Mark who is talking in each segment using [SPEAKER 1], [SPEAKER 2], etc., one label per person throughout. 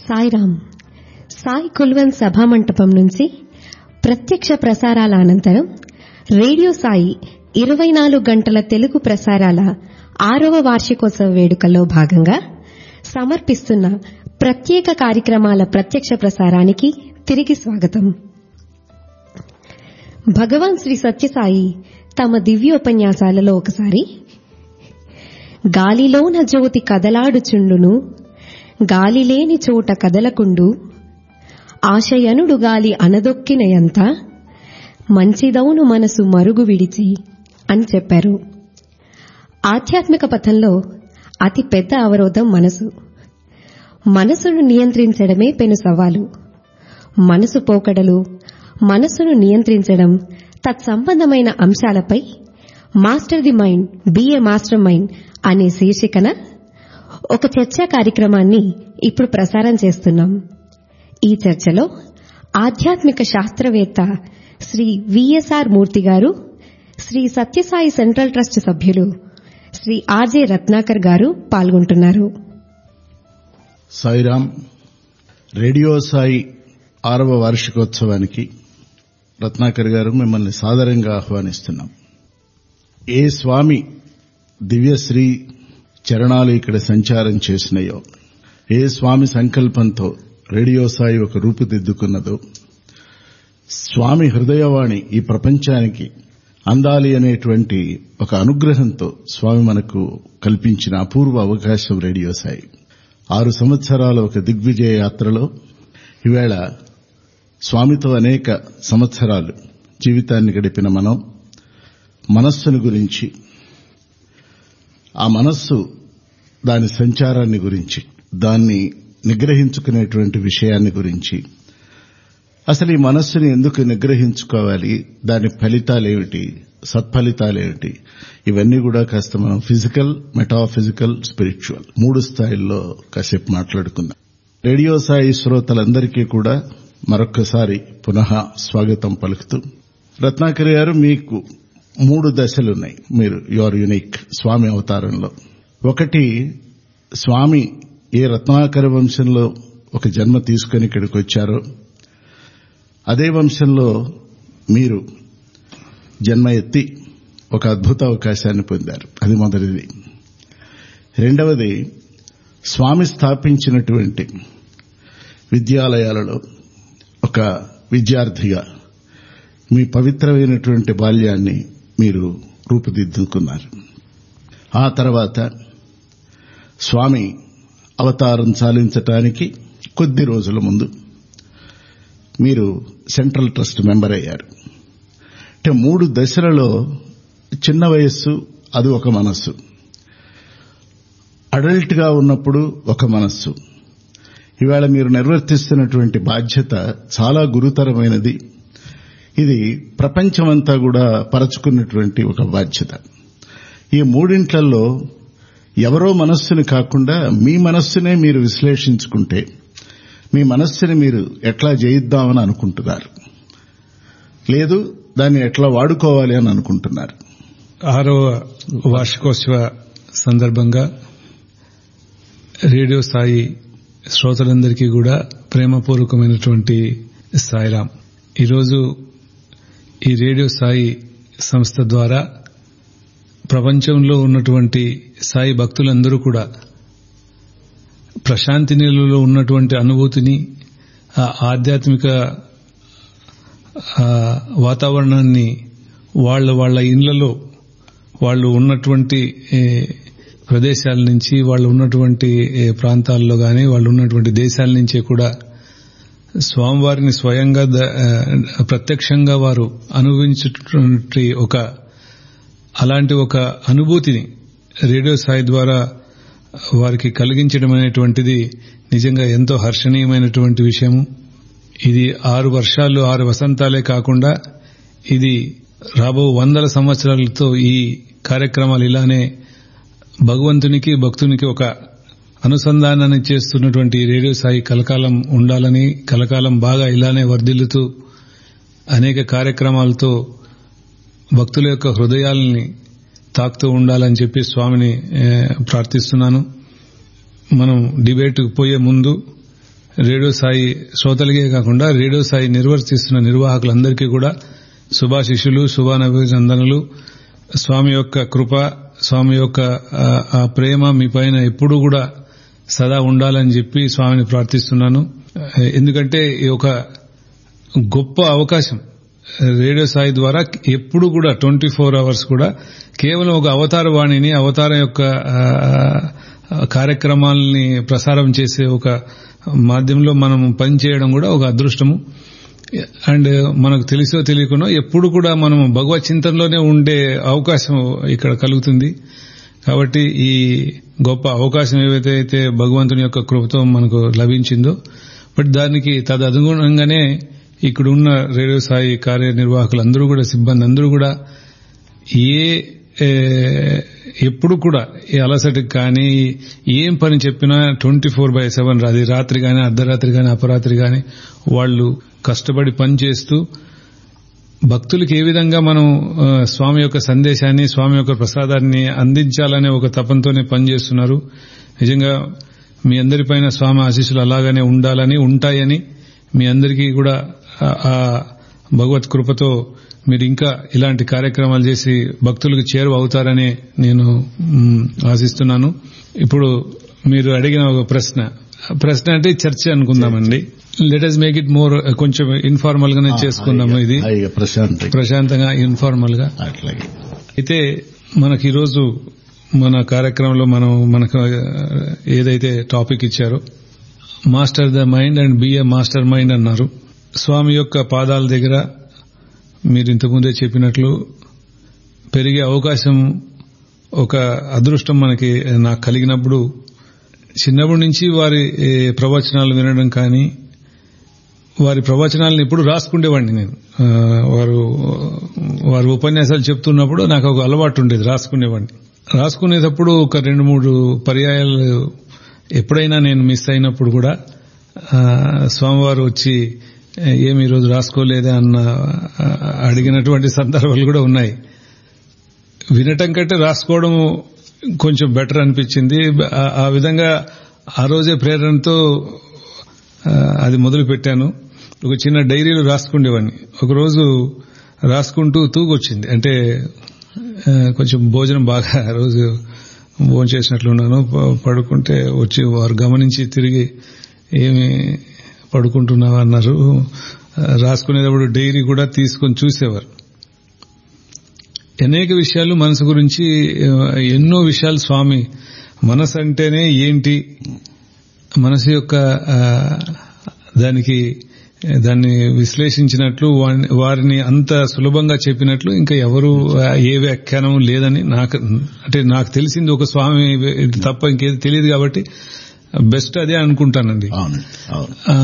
[SPEAKER 1] సాయిరామ్ సాయి కుల్వన్ సభామంటపం నుంచి ప్రత్యక్ష ప్రసారాల అనంతరం రేడియో సాయి ఇరవై నాలుగు గంటల తెలుగు ప్రసారాల ఆరవ వార్షికోత్సవ వేడుకల్లో భాగంగా సమర్పిస్తున్న ప్రత్యేక కార్యక్రమాల ప్రత్యక్ష ప్రసారానికి తిరిగి స్వాగతం భగవాన్ శ్రీ సత్యసాయి తమ దివ్యోపన్యాసాలలో ఒకసారి గాలిలోన జ్యోతి కదలాడుచుండును గాలిలేని చోట కదలకుండు ఆశయనుడు గాలి అనదొక్కినయంత మంచిదౌను మనసు మరుగు విడిచి అని చెప్పారు ఆధ్యాత్మిక పథంలో అతి పెద్ద అవరోధం మనసు మనసును నియంత్రించడమే పెను సవాలు మనసు పోకడలు మనసును నియంత్రించడం తత్సంబంధమైన అంశాలపై master the mind be a master mind అనే శీర్షికన ఒక చర్చా కార్యక్రమాన్ని ఇప్పుడు ప్రసారం చేస్తున్నాం ఈ చర్చలో ఆధ్యాత్మిక శాస్త్రవేత్త శ్రీ విఎస్ఆర్ మూర్తి గారు శ్రీ సత్యసాయి సెంట్రల్ ట్రస్ట్ సభ్యులు శ్రీ ఆర్జే రత్నాకర్ గారు పాల్గొంటున్నారు
[SPEAKER 2] సాయిరామ్ రేడియో సాయి ఆరవ వార్షికోత్సవానికి రత్నాకర్ గారు మిమ్మల్ని సాదరంగా ఆహ్వానిస్తున్నాం ఏ స్వామి దివ్యశ్రీ చరణాలు ఇక్కడ సంచారం చేసినాయో ఏ స్వామి సంకల్పంతో రేడియో సాయి ఒక రూపుదిద్దుకున్నదో స్వామి హృదయవాణి ఈ ప్రపంచానికి అందాలి అనేటువంటి ఒక అనుగ్రహంతో స్వామి మనకు కల్పించిన అపూర్వ అవకాశం రేడియో సాయి ఆరు సంవత్సరాల ఒక దిగ్విజయ యాత్రలో ఈవేళ స్వామితో అనేక సంవత్సరాలు జీవితాన్ని గడిపిన మనం మనస్సును గురించి ఆ మనస్సు దాని సంచారాన్ని గురించి దాన్ని నిగ్రహించుకునేటువంటి విషయాన్ని గురించి అసలు ఈ మనస్సుని ఎందుకు నిగ్రహించుకోవాలి దాని ఫలితాలేమిటి సత్ఫలితాలేమిటి ఇవన్నీ కూడా కాస్త మనం ఫిజికల్ మెటాఫిజికల్ స్పిరిచువల్ మూడు స్థాయిల్లో కాసేపు మాట్లాడుకుందాం రేడియో సాయి శ్రోతలందరికీ కూడా మరొక్కసారి పునః స్వాగతం పలుకుతూ రత్నాకర్ గారు మీకు మూడు దశలున్నాయి మీరు యువర్ యునిక్ స్వామి అవతారంలో ఒకటి స్వామి ఏ రత్నాకర వంశంలో ఒక జన్మ తీసుకుని ఇక్కడికి వచ్చారో అదే వంశంలో మీరు జన్మ ఎత్తి ఒక అద్భుత అవకాశాన్ని పొందారు అది మొదటిది రెండవది స్వామి స్థాపించినటువంటి విద్యాలయాలలో ఒక విద్యార్థిగా మీ పవిత్రమైనటువంటి బాల్యాన్ని మీరు రూపుదిద్దుకున్నారు ఆ తర్వాత స్వామి అవతారం చాలించటానికి కొద్ది రోజుల ముందు మీరు సెంట్రల్ ట్రస్ట్ మెంబర్ అయ్యారు అంటే మూడు దశలలో చిన్న వయస్సు అది ఒక మనస్సు అడల్ట్ గా ఉన్నప్పుడు ఒక మనస్సు ఇవాళ మీరు నిర్వర్తిస్తున్నటువంటి బాధ్యత చాలా గురుతరమైనది ఇది ప్రపంచమంతా కూడా పరచుకున్నటువంటి ఒక బాధ్యత ఈ మూడింట్లలో ఎవరో మనస్సుని కాకుండా మీ మనస్సునే మీరు విశ్లేషించుకుంటే మీ మనస్సుని మీరు ఎట్లా జయిద్దామని అనుకుంటున్నారు లేదు దాన్ని ఎట్లా వాడుకోవాలి అని అనుకుంటున్నారు
[SPEAKER 3] ఆరవ వార్షికోత్సవ సందర్భంగా రేడియో సాయి శ్రోతలందరికీ కూడా ప్రేమపూర్వకమైనటువంటి సాయిరాం ఈరోజు ఈ రేడియో సాయి సంస్థ ద్వారా ప్రపంచంలో ఉన్నటువంటి సాయి భక్తులందరూ కూడా ప్రశాంతి నీళ్ళలో ఉన్నటువంటి అనుభూతిని ఆ ఆధ్యాత్మిక వాతావరణాన్ని వాళ్ళ వాళ్ళ ఇళ్లలో వాళ్ళు ఉన్నటువంటి ప్రదేశాల నుంచి వాళ్ళు ఉన్నటువంటి ప్రాంతాల్లో గాని వాళ్ళు ఉన్నటువంటి దేశాల నుంచే కూడా స్వామివారిని స్వయంగా ప్రత్యక్షంగా వారు అనుభవించేటువంటి ఒక అలాంటి ఒక అనుభూతిని రేడియో సాయి ద్వారా వారికి కలిగించడం అనేటువంటిది నిజంగా ఎంతో హర్షణీయమైనటువంటి విషయము ఇది ఆరు వర్షాలు ఆరు వసంతాలే కాకుండా ఇది రాబో వందల సంవత్సరాలతో ఈ కార్యక్రమాలు ఇలానే భగవంతునికి భక్తునికి ఒక అనుసంధానాన్ని చేస్తున్నటువంటి రేడియో సాయి కలకాలం ఉండాలని కలకాలం బాగా ఇలానే వర్ధిల్లుతూ అనేక కార్యక్రమాలతో భక్తుల యొక్క హృదయాలని తాకుతూ ఉండాలని చెప్పి స్వామిని ప్రార్థిస్తున్నాను మనం డిబేట్కు పోయే ముందు రేడియో సాయి శ్రోతలకే కాకుండా రేడియో సాయి నిర్వర్తిస్తున్న నిర్వాహకులందరికీ కూడా శుభాశిష్యులు శుభానభినందనలు స్వామి యొక్క కృప స్వామి యొక్క ఆ, ఆ ప్రేమ మీ పైన ఎప్పుడూ కూడా సదా ఉండాలని చెప్పి స్వామిని ప్రార్థిస్తున్నాను ఎందుకంటే ఈ ఒక గొప్ప అవకాశం రేడియో సాయి ద్వారా ఎప్పుడు కూడా ట్వంటీ ఫోర్ అవర్స్ కూడా కేవలం ఒక అవతార వాణిని అవతారం యొక్క ఆ, కార్యక్రమాలని ప్రసారం చేసే ఒక మాధ్యమంలో మనం పనిచేయడం కూడా ఒక అదృష్టము అండ్ మనకు తెలిసో తెలియకునో ఎప్పుడు కూడా మనం భగవత్ చింతనలోనే ఉండే అవకాశం ఇక్కడ కలుగుతుంది కాబట్టి ఈ గొప్ప అవకాశం ఏవైతే అయితే భగవంతుని యొక్క కృపతో మనకు లభించిందో బట్ దానికి తదనుగుణంగానే ఇక్కడ ఉన్న రేడియో సాయి కార్యనిర్వాహకులందరూ కూడా సిబ్బంది అందరూ కూడా ఏ ఏ, ఎప్పుడు కూడా ఏ అలసటకి కానీ ఏం పని చెప్పినా ట్వంటీ ఫోర్ బై సెవెన్ అది రాత్రి కానీ అర్ధరాత్రి కానీ అపరాత్రి కానీ వాళ్ళు కష్టపడి పని చేస్తూ భక్తులకు ఏ విధంగా మనం ఆ, స్వామి యొక్క సందేశాన్ని స్వామి యొక్క ప్రసాదాన్ని అందించాలనే ఒక తపంతోనే పనిచేస్తున్నారు నిజంగా మీ అందరిపైన స్వామి ఆశీస్సులు అలాగానే ఉండాలని ఉంటాయని మీ అందరికీ కూడా ఆ- ఆ భగవత్ కృపతో మీరు ఇంకా ఇలాంటి కార్యక్రమాలు చేసి భక్తులకు చేరువ అవుతారని నేను మ్, ఆశిస్తున్నాను ఇప్పుడు మీరు అడిగిన ఒక ప్రశ్న ప్రశ్న అంటే చర్చ అనుకుందామండి let us make it more కొంచెం ఇన్ఫార్మల్ గానే చేసుకుందాము ఇది
[SPEAKER 2] హాయిగా ప్రశాంతంగా
[SPEAKER 3] ప్రశాంతంగా ఇన్ఫార్మల్ గా
[SPEAKER 2] అట్లాగే
[SPEAKER 3] అయితే మనకి ఈరోజు మన కార్యక్రమంలో మనం మనకు ఆ, ఏదైతే టాపిక్ ఇచ్చారో master the mind and be a master mind అన్నారు స్వామి యొక్క పాదాల దగ్గర మీరు ఇంతకుముందే చెప్పినట్లు పెరిగే అవకాశం ఒక అదృష్టం మనకి నాకు కలిగినప్పుడు చిన్నప్పటి నుంచి వారి ఏ, ప్రవచనాలు వినడం కానీ వారి ప్రవచనాలను ఎప్పుడు రాసుకునేవాడిని నేను ఆ, వారు వారు ఉపన్యాసాలు చెప్తున్నప్పుడు నాకు ఒక అలవాటు ఉండేది రాసుకునేవాడిని రాసుకునేటప్పుడు ఒక రెండు మూడు పర్యాయాలు ఎప్పుడైనా నేను మిస్ అయినప్పుడు కూడా ఆ, స్వామివారు వచ్చి ఏమి ఈరోజు రాసుకోలేదా అన్న ఆ, అడిగినటువంటి సందర్భాలు కూడా ఉన్నాయి వినటం కంటే రాసుకోవడం కొంచెం బెటర్ అనిపించింది ఆ- ఆ విధంగా ఆ రోజే ప్రేరణతో ఆ, అది మొదలు పెట్టాను ఒక చిన్న డైరీలో రాసుకుండేవాడిని ఒకరోజు రాసుకుంటూ తూగొచ్చింది అంటే ఆ, కొంచెం భోజనం బాగా ఆ రోజు భోజనం చేసినట్లున్నాను ప- పడుకుంటే వచ్చి వారు గమనించి తిరిగి ఏమి పడుకుంటున్నావా అన్నారు ఆ, రాసుకునేటప్పుడు డైరీ కూడా తీసుకొని చూసేవారు అనేక విషయాలు మనసు గురించి ఆ, ఎన్నో విషయాలు స్వామి మనసు అంటేనే ఏంటి మనసు యొక్క ఆ, దానికి దాన్ని విశ్లేషించినట్లు వాని- వారిని అంత సులభంగా చెప్పినట్లు ఇంకా ఎవరు ఆ, ఏ వ్యాఖ్యానం లేదని నాకు అంటే నాకు తెలిసింది ఒక స్వామి తప్ప ఇంకేది తెలియదు కాబట్టి బెస్ట్ అదే అనుకుంటానండి
[SPEAKER 2] అవును అవును
[SPEAKER 3] ఆ,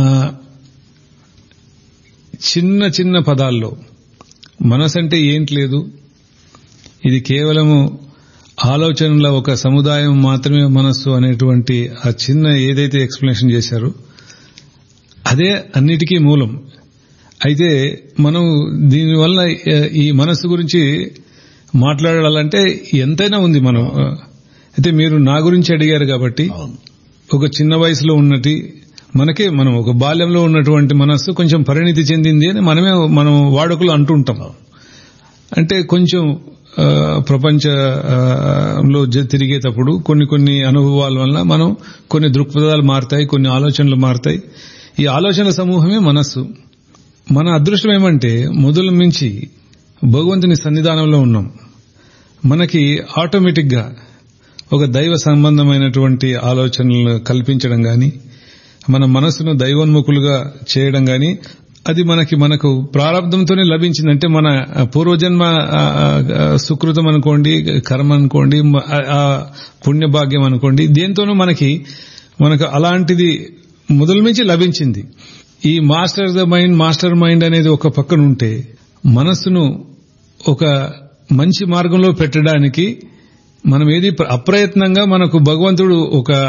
[SPEAKER 3] చిన్న చిన్న పదాల్లో మనసు అంటే ఏంటి లేదు ఇది కేవలము ఆలోచనల ఒక సముదాయం మాత్రమే మనస్సు అనేటువంటి ఆ చిన్న ఏదైతే ఎక్స్ప్లెనేషన్ చేశారో అదే అన్నిటికీ మూలం అయితే మనం దీనివల్ల ఆ, ఈ మనస్సు గురించి మాట్లాడాలంటే ఎంతైనా ఉంది మనం ఆ, అయితే మీరు నా గురించి అడిగారు కాబట్టి
[SPEAKER 2] అవును
[SPEAKER 3] ఒక చిన్న వయసులో ఉన్నటి మనకే మనం ఒక బాల్యంలో ఉన్నటువంటి మనస్సు కొంచెం పరిణితి చెందింది అని మనమే మనం వాడుకలు అంటుంటాం అంటే కొంచెం ఆ, ప్రపంచంలో జ- తిరిగేటప్పుడు కొన్ని కొన్ని అనుభవాల వల్ల మనం కొన్ని దృక్పథాలు మారుతాయి కొన్ని ఆలోచనలు మారుతాయి ఈ ఆలోచన సమూహమే మనస్సు మన అదృష్టం ఏమంటే మొదలు మించి భగవంతుని సన్నిధానంలో ఉన్నాం మనకి ఆటోమేటిక్ గా ఒక దైవ సంబంధమైనటువంటి ఆలోచనలు కల్పించడం గాని మన మనసును దైవోన్ముఖులుగా చేయడం గాని అది మనకి మనకు ప్రారంధంతోనే లభించింది అంటే మన పూర్వజన్మ ఆ, ఆ, సుకృతం అనుకోండి కర్మ అనుకోండి మ- ఆ, ఆ పుణ్యభాగ్యం అనుకోండి దేంతోనూ మనకి మనకు అలాంటిది మొదలు నుంచి లభించింది ఈ master the mind master mind అనేది ఒక పక్కన ఉంటే మనస్సును ఒక మంచి మార్గంలో పెట్టడానికి మనం ఏది ప్ర- అప్రయత్నంగా మనకు భగవంతుడు ఒక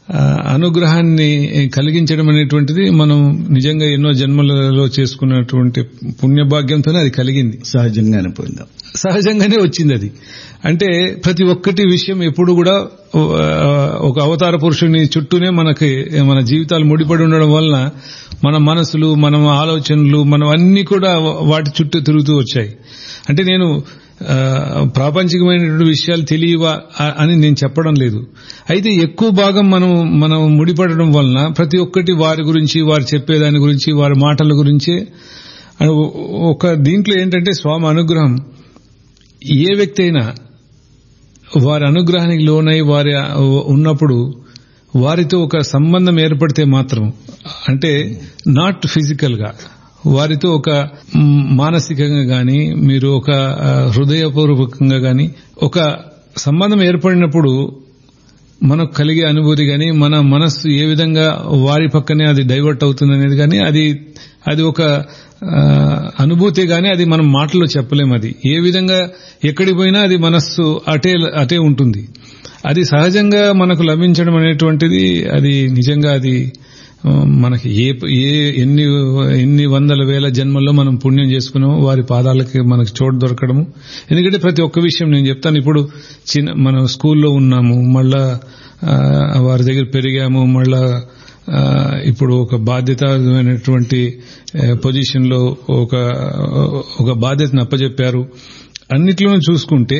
[SPEAKER 3] ఆ, అనుగ్రహాన్ని కలిగించడం అనేటువంటిది మనం నిజంగా ఎన్నో జన్మలలో చేసుకున్నటువంటి పుణ్యభాగ్యంతోనే అది కలిగింది
[SPEAKER 2] సహజంగానే పోయిందాం
[SPEAKER 3] సహజంగానే వచ్చింది అది అంటే ప్రతి ఒక్కటి విషయం ఎప్పుడు కూడా ఆ, ఒక అవతార పురుషుని చుట్టూనే మనకి మన జీవితాలు ముడిపడి ఉండడం వలన మన మనసులు మన ఆలోచనలు మనం అన్ని కూడా వాటి చుట్టూ తిరుగుతూ వచ్చాయి అంటే నేను ఆ, ప్రాపంచికమైనటువంటి విషయాలు తెలియవా ఆ- అని నేను చెప్పడం లేదు అయితే ఎక్కువ భాగం మనం మనం ముడిపడడం వలన ప్రతి ఒక్కటి వారి గురించి వారు చెప్పేదాని గురించి వారి మాటల గురించి ఒక దీంట్లో ఏంటంటే స్వామి అనుగ్రహం ఏ వ్యక్తి అయినా వారి అనుగ్రహానికి లోనై వారి ఉన్నప్పుడు వారితో ఒక సంబంధం ఏర్పడితే మాత్రం అంటే నాట్ ఫిజికల్ గా వారితో ఒక మ్, మానసికంగా గాని మీరు ఒక ఆ, హృదయపూర్వకంగా గాని ఒక సంబంధం ఏర్పడినప్పుడు మనకు కలిగే అనుభూతి గాని మన మనస్సు ఏ విధంగా వారి పక్కనే అది డైవర్ట్ అవుతుంది అనేది కానీ అది అది ఒక ఆ, అనుభూతి గాని అది మనం మాటల్లో చెప్పలేం అది ఏ విధంగా ఎక్కడికి పోయినా అది మనస్సు అటే అటే ఉంటుంది అది సహజంగా మనకు లభించడం అనేటువంటిది అది నిజంగా అది ఆ, మనకి ఏ ఏ ఎన్ని ఎన్ని వందల వేల జన్మల్లో మనం పుణ్యం చేసుకున్నామో వారి పాదాలకి మనకు చోటు దొరకడము ఎందుకంటే ప్రతి ఒక్క విషయం నేను చెప్తాను ఇప్పుడు చిన్న మనం స్కూల్లో ఉన్నాము మళ్ళా ఆ, వారి దగ్గర పెరిగాము మళ్ళా ఆ, ఇప్పుడు ఒక బాధ్యతమైనటువంటి పొజిషన్ లో ఒక ఒక బాధ్యతను అప్పచెప్పారు అన్నిట్లోనూ చూసుకుంటే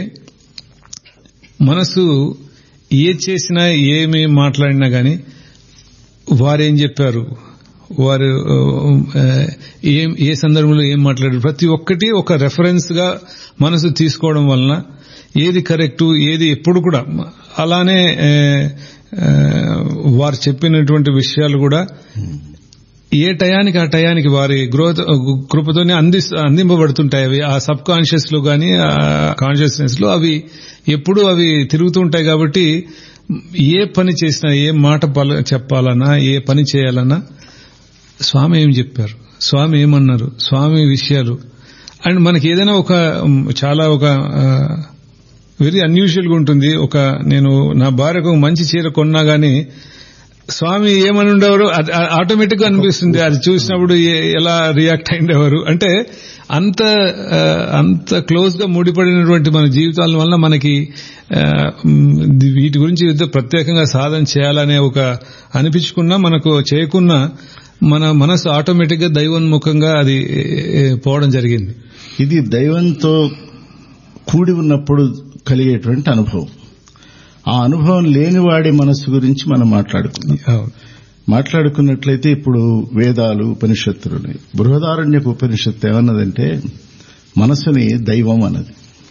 [SPEAKER 3] మనసు ఏ చేసినా ఏమి మాట్లాడినా గాని వారేం చెప్పారు వారు ఆ, ఏం ఏ సందర్భంలో ఏం మాట్లాడారు ప్రతి ఒక్కటి ఒక రెఫరెన్స్ గా మనసు తీసుకోవడం వలన ఏది కరెక్ట్ ఏది ఎప్పుడు కూడా అలానే ఆ, ఆ, వారు చెప్పినటువంటి విషయాలు కూడా ఏ టయానికి ఆ టయానికి వారి గ్రోత్ కృపతోనే అంది అందింపబడుతుంటాయి అవి ఆ సబ్ కాన్షియస్ లో గానీ ఆ కాన్షియస్నెస్ లో అవి ఎప్పుడు అవి తిరుగుతుంటాయి కాబట్టి ఏ పని చేసినా ఏ మాట పల- చెప్పాలన్నా ఏ పని చేయాలన్నా స్వామి ఏం చెప్పారు స్వామి ఏమన్నారు స్వామి విషయాలు అండ్ మనకి ఏదైనా ఒక ఉమ్, చాలా ఒక వెరీ అన్యూజువల్ గా ఉంటుంది ఒక నేను నా భార్యకు ఒక మంచి చీర కొన్నా గానీ స్వామి ఏమని ఉండేవారు అది ఆటోమేటిక్ గా అనిపిస్తుంది అది చూసినప్పుడు ఏ- ఎలా రియాక్ట్ అయిండేవారు అంటే అంత ఆ, అంత క్లోజ్ గా ముడిపడినటువంటి మన జీవితాల వల్ల మనకి ఆ, మ్, ది- వీటి గురించి ఏదో ప్రత్యేకంగా సాధన చేయాలనే ఒక అనిపించుకున్నా మనకు చేయకున్నా మన మనసు ఆటోమేటిక్ గా దైవోన్ముఖంగా అది ఏ, పోవడం జరిగింది
[SPEAKER 2] ఇది దైవంతో కూడి ఉన్నప్పుడు కలిగేటువంటి అనుభవం ఆ అనుభవం లేనివాడి మనస్సు గురించి మనం మాట్లాడుకుందాం
[SPEAKER 3] అవును.
[SPEAKER 2] మాట్లాడుకున్నట్లయితే ఇప్పుడు వేదాలు ఉపనిషత్తులు ఉన్నాయి బృహదారణ్యకు ఉపనిషత్తు ఏమన్నదంటే మనస్సుని దైవం అన్నది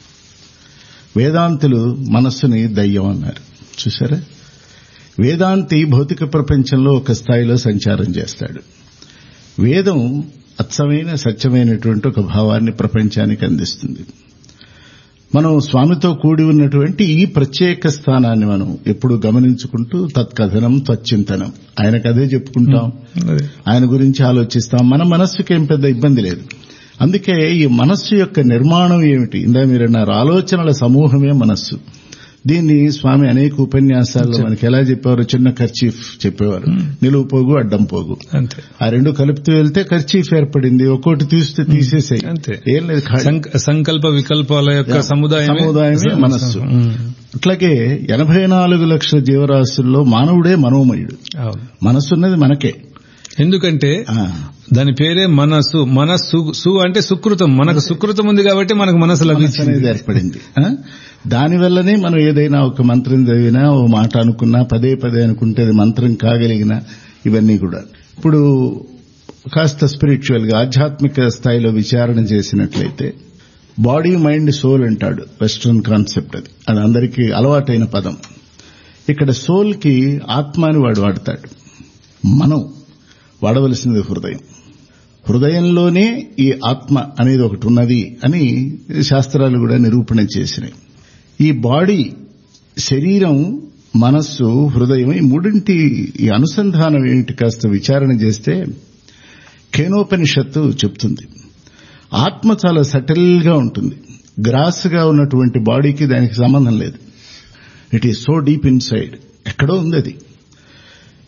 [SPEAKER 2] వేదాంతులు మనస్సుని దయ్యం అన్నారు చూసారా వేదాంతి భౌతిక ప్రపంచంలో ఒక స్థాయిలో సంచారం చేస్తాడు వేదం అచ్చమైన సత్యమైనటువంటి ఒక భావాన్ని ప్రపంచానికి అందిస్తుంది మనం స్వామితో కూడి ఉన్నటువంటి ఈ ప్రత్యేక స్థానాన్ని మనం ఎప్పుడు గమనించుకుంటూ తత్కథనం తచ్చింతనం ఆయనకు అదే చెప్పుకుంటాం
[SPEAKER 3] అదే.
[SPEAKER 2] ఆయన గురించి ఆలోచిస్తాం మన మనస్సుకి ఏం పెద్ద ఇబ్బంది లేదు అందుకే ఈ మనస్సు యొక్క నిర్మాణం ఏమిటి ఇందా మీరు అన్నారు ఆలోచనల సమూహమే మనస్సు దీన్ని స్వామి అనేక ఉపన్యాసాల్లో మనకి ఎలా చెప్పేవారు చిన్న ఖర్చీఫ్ చెప్పేవారు నిలువు పోగు అడ్డం పోగు
[SPEAKER 3] అంతే
[SPEAKER 2] ఆ రెండు కలుపుతూ వెళ్తే ఖర్చీఫ్ ఏర్పడింది ఒక్కోటి తీస్తే తీసేసాయి
[SPEAKER 3] అంతే.
[SPEAKER 2] ఏం లేదు ఖాళీ.
[SPEAKER 3] సంక- సంకల్ప వికల్పాల యొక్క
[SPEAKER 2] యా.
[SPEAKER 3] సముదాయమే
[SPEAKER 2] సముదాయమే మనస్సు.
[SPEAKER 3] ఉమ్.
[SPEAKER 2] అట్లాగే ఎనభై నాలుగు లక్షల జీవరాశుల్లో మానవుడే మనోమయుడు
[SPEAKER 3] అవును
[SPEAKER 2] మనస్సున్నది మనకే
[SPEAKER 3] ఎందుకంటే
[SPEAKER 2] ఆ,
[SPEAKER 3] దాని పేరే మనస్సు మనస్సు సు అంటే సుకృతం మనకు సుకృతం ఉంది కాబట్టి మనకు మనసు
[SPEAKER 2] మనస్సు
[SPEAKER 3] లభించింది
[SPEAKER 2] అనేది ఏర్పడింది ఆ? దానివల్లనే మనం ఏదైనా ఒక మంత్రం చదివినా ఓ మాట అనుకున్నా పదే పదే అనుకుంటే అది మంత్రం కాగలిగిన ఇవన్నీ కూడా ఇప్పుడు కాస్త స్పిరిచువల్ గా ఆధ్యాత్మిక స్థాయిలో విచారణ చేసినట్లయితే బాడీ మైండ్ సోల్ అంటాడు వెస్ట్రన్ కాన్సెప్ట్ అది అది అందరికీ అలవాటైన పదం ఇక్కడ సోల్ కి ఆత్మ అని వాడు వాడతాడు మనం వాడవలసినది హృదయం హృదయంలోనే ఈ ఆత్మ అనేది ఒకటి ఉన్నది అని శాస్త్రాలు కూడా నిరూపణ చేసినాయి ఈ బాడీ శరీరం మనస్సు హృదయం ఈ మూడింటి ఈ అనుసంధానం ఏమిటి కాస్త విచారణ చేస్తే కేనోపనిషత్తు చెప్తుంది ఆత్మ చాలా సటిల్ గా ఉంటుంది గ్రాస్ గా ఉన్నటువంటి బాడీకి దానికి సంబంధం లేదు it is so deep inside ఎక్కడో ఉంది అది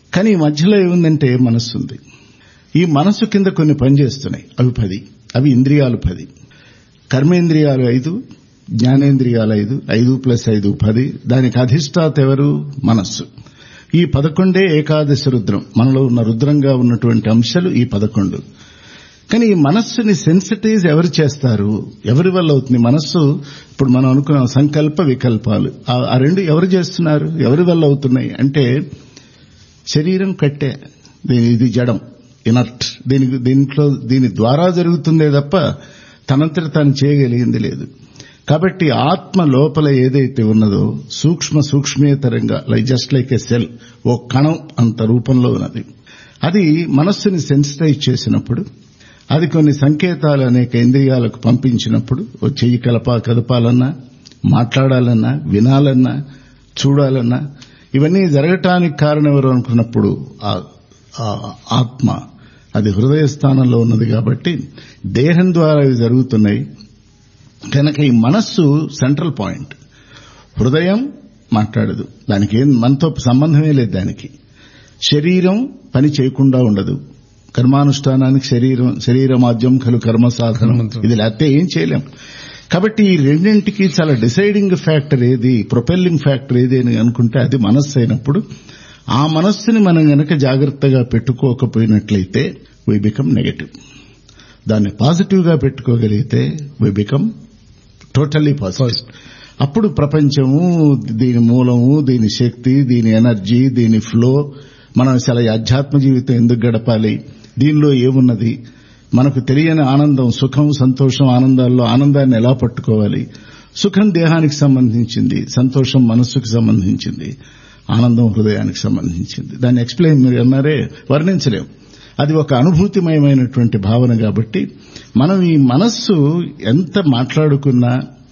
[SPEAKER 2] కానీ ఈ మధ్యలో ఏముందంటే మనస్సు ఉంది ఈ మనస్సు కింద కొన్ని పనిచేస్తున్నాయి అవి పది అవి ఇంద్రియాలు పది కర్మేంద్రియాలు ఐదు జ్ఞానేంద్రియాలు ఐదు ఐదు ప్లస్ ఐదు పది దానికి అధిష్టాత ఎవరు మనస్సు ఈ పదకొండే ఏకాదశి రుద్రం మనలో ఉన్న రుద్రంగా ఉన్నటువంటి అంశాలు ఈ పదకొండు కానీ ఈ మనస్సుని సెన్సిటైజ్ ఎవరు చేస్తారు ఎవరి వల్ల అవుతుంది మనస్సు ఇప్పుడు మనం అనుకున్నాం సంకల్ప వికల్పాలు ఆ- ఆ రెండు ఎవరు చేస్తున్నారు ఎవరి వల్ల అవుతున్నాయి అంటే శరీరం కట్టే దీని ఇది జడం ఇనర్ట్ దీనికి దీంట్లో దీని ద్వారా జరుగుతుందే తప్ప తనంతట తాను చేయగలిగింది లేదు కాబట్టి ఆత్మ లోపల ఏదైతే ఉన్నదో సూక్ష్మ సూక్ష్మేతరంగా like just like a cell ఓ కణం అంత రూపంలో ఉన్నది అది మనస్సుని సెన్సిటైజ్ చేసినప్పుడు అది కొన్ని సంకేతాలు అనేక ఇంద్రియాలకు పంపించినప్పుడు ఓ చెయ్యి కలప కదపాలన్నా మాట్లాడాలన్నా వినాలన్నా చూడాలన్నా ఇవన్నీ జరగటానికి కారణం ఎవరు అనుకున్నప్పుడు ఆ- ఆ ఆత్మ అది హృదయ స్థానంలో ఉన్నది కాబట్టి దేహం ద్వారా ఇవి జరుగుతున్నాయి కనుక ఈ మనస్సు సెంట్రల్ పాయింట్ హృదయం మాట్లాడదు దానికి ఏం మనతో సంబంధమే లేదు దానికి శరీరం పని చేయకుండా ఉండదు కర్మానుష్ఠానానికి శరీరం శరీరమాద్యం కలు కర్మ సాధనం
[SPEAKER 3] కర్మంతో.
[SPEAKER 2] ఇది లేకపోతే ఏం చేయలేం కాబట్టి ఈ రెండింటికి చాలా డిసైడింగ్ ఫ్యాక్టర్ ఏది ప్రొపెల్లింగ్ ఫ్యాక్టర్ ఏది అని అనుకుంటే అది మనస్సు అయినప్పుడు ఆ మనస్సుని మనం గనక జాగ్రత్తగా పెట్టుకోకపోయినట్లయితే వీ బికమ్ నెగటివ్ దాన్ని పాజిటివ్ గా పెట్టుకోగలిగితే వీ బికమ్ టోటల్లీ పాజిటివ్ అప్పుడు ప్రపంచము దీని మూలము దీని శక్తి దీని ఎనర్జీ దీని ఫ్లో మనం అసలు ఈ అధ్యాత్మ జీవితం ఎందుకు గడపాలి దీనిలో ఏమున్నది మనకు తెలియని ఆనందం సుఖం సంతోషం ఆనందాల్లో ఆనందాన్ని ఎలా పట్టుకోవాలి సుఖం దేహానికి సంబంధించింది సంతోషం మనస్సుకు సంబంధించింది ఆనందం హృదయానికి సంబంధించింది దాన్ని ఎక్స్ప్లెయిన్ మీరు అన్నారే వర్ణించలేం అది ఒక అనుభూతిమయమైనటువంటి భావన కాబట్టి మనం ఈ మనస్సు ఎంత మాట్లాడుకున్నా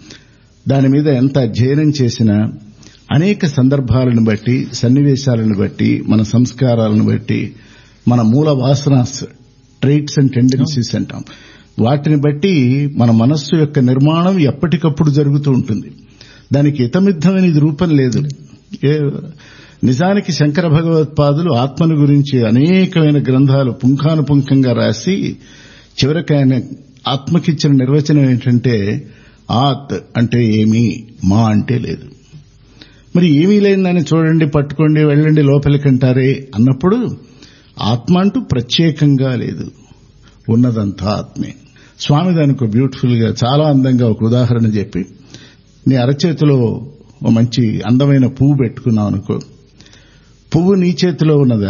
[SPEAKER 2] దాని మీద ఎంత అధ్యయనం చేసినా అనేక సందర్భాలను బట్టి సన్నివేశాలను బట్టి మన సంస్కారాలను బట్టి మన మూల వాసనాస్ ట్రైట్స్ అండ్ టెండెన్సీస్ అంటాం వాటిని బట్టి మన మనస్సు యొక్క నిర్మాణం ఎప్పటికప్పుడు జరుగుతూ ఉంటుంది దానికి ఇతమిద్దమైన ఇది రూపం లేదు ఏ- నిజానికి శంకర భగవత్పాదులు ఆత్మను గురించి అనేకమైన గ్రంథాలు పుంఖానుపుంఖంగా రాసి చివరికి ఆయన ఆత్మకిచ్చిన నిర్వచనం ఏంటంటే ఆత్ అంటే ఏమి మా అంటే లేదు మరి ఏమీ లేదని చూడండి పట్టుకోండి వెళ్ళండి లోపలికంటారే అన్నప్పుడు ఆత్మ అంటూ ప్రత్యేకంగా లేదు ఉన్నదంతా ఆత్మే స్వామి దానికి బ్యూటిఫుల్ గా చాలా అందంగా ఒక ఉదాహరణ చెప్పి నీ అరచేతిలో ఓ మంచి అందమైన పువ్వు పెట్టుకున్నావు అనుకో పువ్వు నీ చేతిలో ఉన్నదా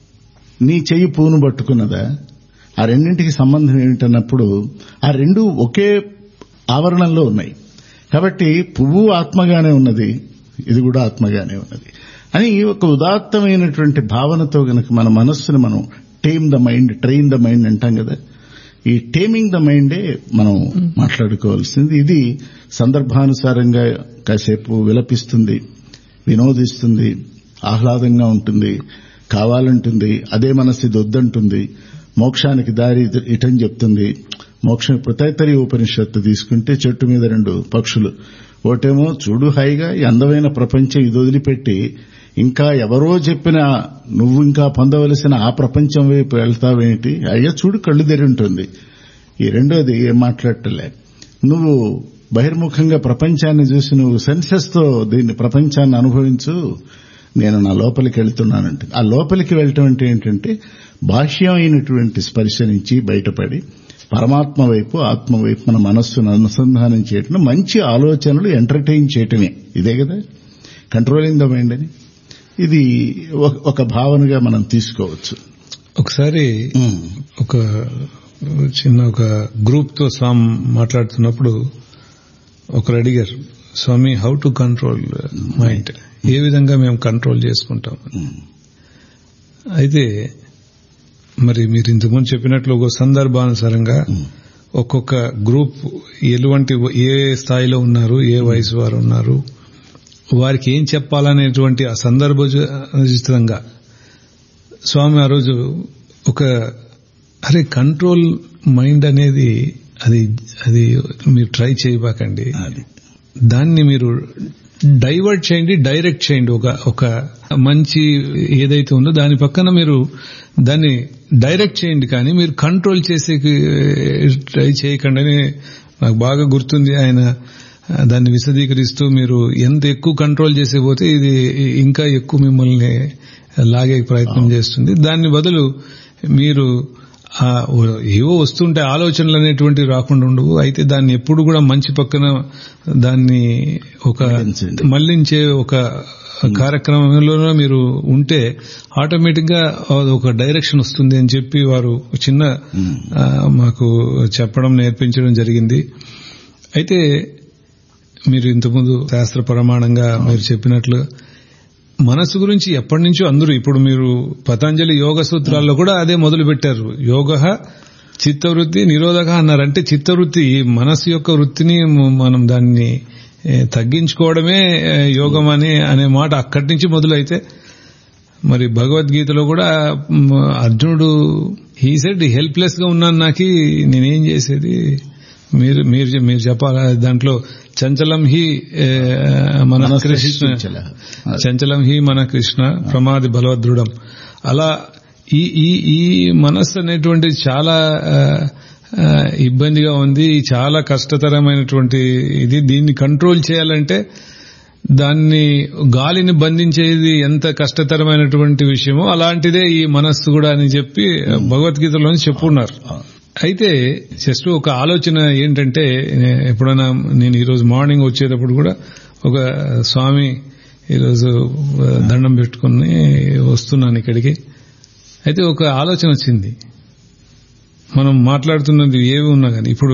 [SPEAKER 2] నీ చెయ్యి పువ్వును పట్టుకున్నదా ఆ రెండింటికి సంబంధం ఏమిటన్నప్పుడు ఆ రెండు ఒకే ఆవరణంలో ఉన్నాయి కాబట్టి పువ్వు ఆత్మగానే ఉన్నది ఇది కూడా ఆత్మగానే ఉన్నది అని ఒక ఉదాత్తమైనటువంటి భావనతో గనక మన మనస్సును మనం tame the mind train the mind అంటాం కదా ఈ టేమింగ్ ద మైండే మనం మాట్లాడుకోవాల్సింది ఇది సందర్భానుసారంగా కాసేపు విలపిస్తుంది వినోదిస్తుంది ఆహ్లాదంగా ఉంటుంది కావాలంటుంది అదే మనస్సు ఇది వద్దంటుంది మోక్షానికి దారి ఇద- ఇటని చెప్తుంది మోక్షం ఇప్పుడు తైతరి ఉపనిషత్తు తీసుకుంటే చెట్టు మీద రెండు పక్షులు ఒకటేమో చూడు హాయిగా ఈ అందమైన ప్రపంచం ఇది వదిలిపెట్టి ఇంకా ఎవరో చెప్పిన నువ్వు ఇంకా పొందవలసిన ఆ ప్రపంచం వైపు వెళ్తావేంటి అయ్యా చూడు కళ్ళు తెరి ఉంటుంది ఈ రెండోది ఏం మాట్లాడటలే నువ్వు బహిర్ముఖంగా ప్రపంచాన్ని చూసి నువ్వు సెన్సెస్ తో దీన్ని ప్రపంచాన్ని అనుభవించు నేను నా లోపలికి వెళ్తున్నానంటే ఆ లోపలికి వెళ్ళటం అంటే ఏంటంటే బాహ్యమైనటువంటి స్పర్శ నుంచి బయటపడి పరమాత్మ వైపు ఆత్మ వైపు మన మనస్సును అనుసంధానం చేయటం మంచి ఆలోచనలు ఎంటర్టైన్ చేయటమే ఇదే కదా కంట్రోలింగ్ ద మైండ్ అని ఇది ఒక- ఒక భావనగా మనం తీసుకోవచ్చు
[SPEAKER 3] ఒకసారి ఒక చిన్న ఒక గ్రూప్ తో స్వామి మాట్లాడుతున్నప్పుడు ఒకరు అడిగారు Swami how to control mind ఏ విధంగా మేము కంట్రోల్ చేసుకుంటాం అయితే మరి మీరు ఇంతకుముందు చెప్పినట్లు ఒక సందర్భానుసారంగా ఒక్కొక్క గ్రూప్ ఎటువంటి ఏ స్థాయిలో ఉన్నారు ఏ వయసు వారు ఉన్నారు వారికి ఏం చెప్పాలనేటువంటి ఆ సందర్భోచితంగా స్వామి ఆ రోజు ఒక అరే కంట్రోల్ మైండ్ అనేది అది అది మీరు ట్రై చేయబాకండి
[SPEAKER 2] అది
[SPEAKER 3] దాన్ని మీరు డైవర్ట్ చేయండి డైరెక్ట్ చేయండి ఒక ఒక మంచి ఏదైతే ఉందో దాని పక్కన మీరు దాన్ని డైరెక్ట్ చేయండి కానీ మీరు కంట్రోల్ చేసే ట్రై చేయకండి అని నాకు బాగా గుర్తుంది ఆయన దాన్ని విశదీకరిస్తూ మీరు ఎంత ఎక్కువ కంట్రోల్ చేసే పోతే ఇది ఇంకా ఎక్కువ మిమ్మల్ని లాగే ప్రయత్నం చేస్తుంది దాని బదులు మీరు ఆ ఏవో వస్తుంటే ఆలోచనలు అనేటువంటివి రాకుండా ఉండవు అయితే దాన్ని ఎప్పుడు కూడా మంచి పక్కన దాన్ని ఒక
[SPEAKER 2] మళ్లించండి.
[SPEAKER 3] మళ్లించే ఒక కార్యక్రమంలో మీరు ఉంటే ఆటోమేటిక్ గా ఒక డైరెక్షన్ వస్తుంది అని చెప్పి వారు చిన్న ఆ, మాకు చెప్పడం నేర్పించడం జరిగింది అయితే మీరు ఇంతకుముందు శాస్త్ర ప్రమాణంగా మీరు చెప్పినట్లు మనసు గురించి ఎప్పటి నుంచో అందరూ ఇప్పుడు మీరు పతంజలి యోగ సూత్రాల్లో కూడా అదే మొదలు పెట్టారు యోగ చిత్తవృత్తి నిరోధక అన్నారు అంటే చిత్తవృత్తి మనసు యొక్క వృత్తిని మ- మనం దాన్ని ఏ, తగ్గించుకోవడమే ఏ, యోగం అని అనే మాట అక్కడి నుంచి మొదలైతే మరి భగవద్గీతలో కూడా మ్, అర్జునుడు హీ సెడ్ హెల్ప్లెస్ గా ఉన్నాను నాకి నేనేం చేసేది మీరు మీరు మీరు చెప్పాలా దాంట్లో చంచలం హి ఏ, మన
[SPEAKER 2] మనస్సు హి
[SPEAKER 3] కృష్ణ
[SPEAKER 2] చంచల.
[SPEAKER 3] చంచలం హి మన కృష్ణ ప్రమాది బలవదృఢం అలా ఈ ఈ ఈ మనస్సు అనేటువంటిది చాలా ఆ, ఆ, ఇబ్బందిగా ఉంది చాలా కష్టతరమైనటువంటి ఇది దీన్ని కంట్రోల్ చేయాలంటే దాన్ని గాలిని బంధించేది ఎంత కష్టతరమైనటువంటి విషయమో అలాంటిదే ఈ మనస్సు కూడా అని చెప్పి భగవద్గీతలోని చెప్పున్నారు అయితే జస్ట్ ఒక ఆలోచన ఏంటంటే నే- ఎప్పుడైనా నేను ఈరోజు మార్నింగ్ వచ్చేటప్పుడు కూడా ఒక స్వామి ఈరోజు ఆ, దండం పెట్టుకుని వస్తున్నాను ఇక్కడికి అయితే ఒక ఆలోచన వచ్చింది మనం మాట్లాడుతున్నది ఏవి ఉన్నా కానీ ఇప్పుడు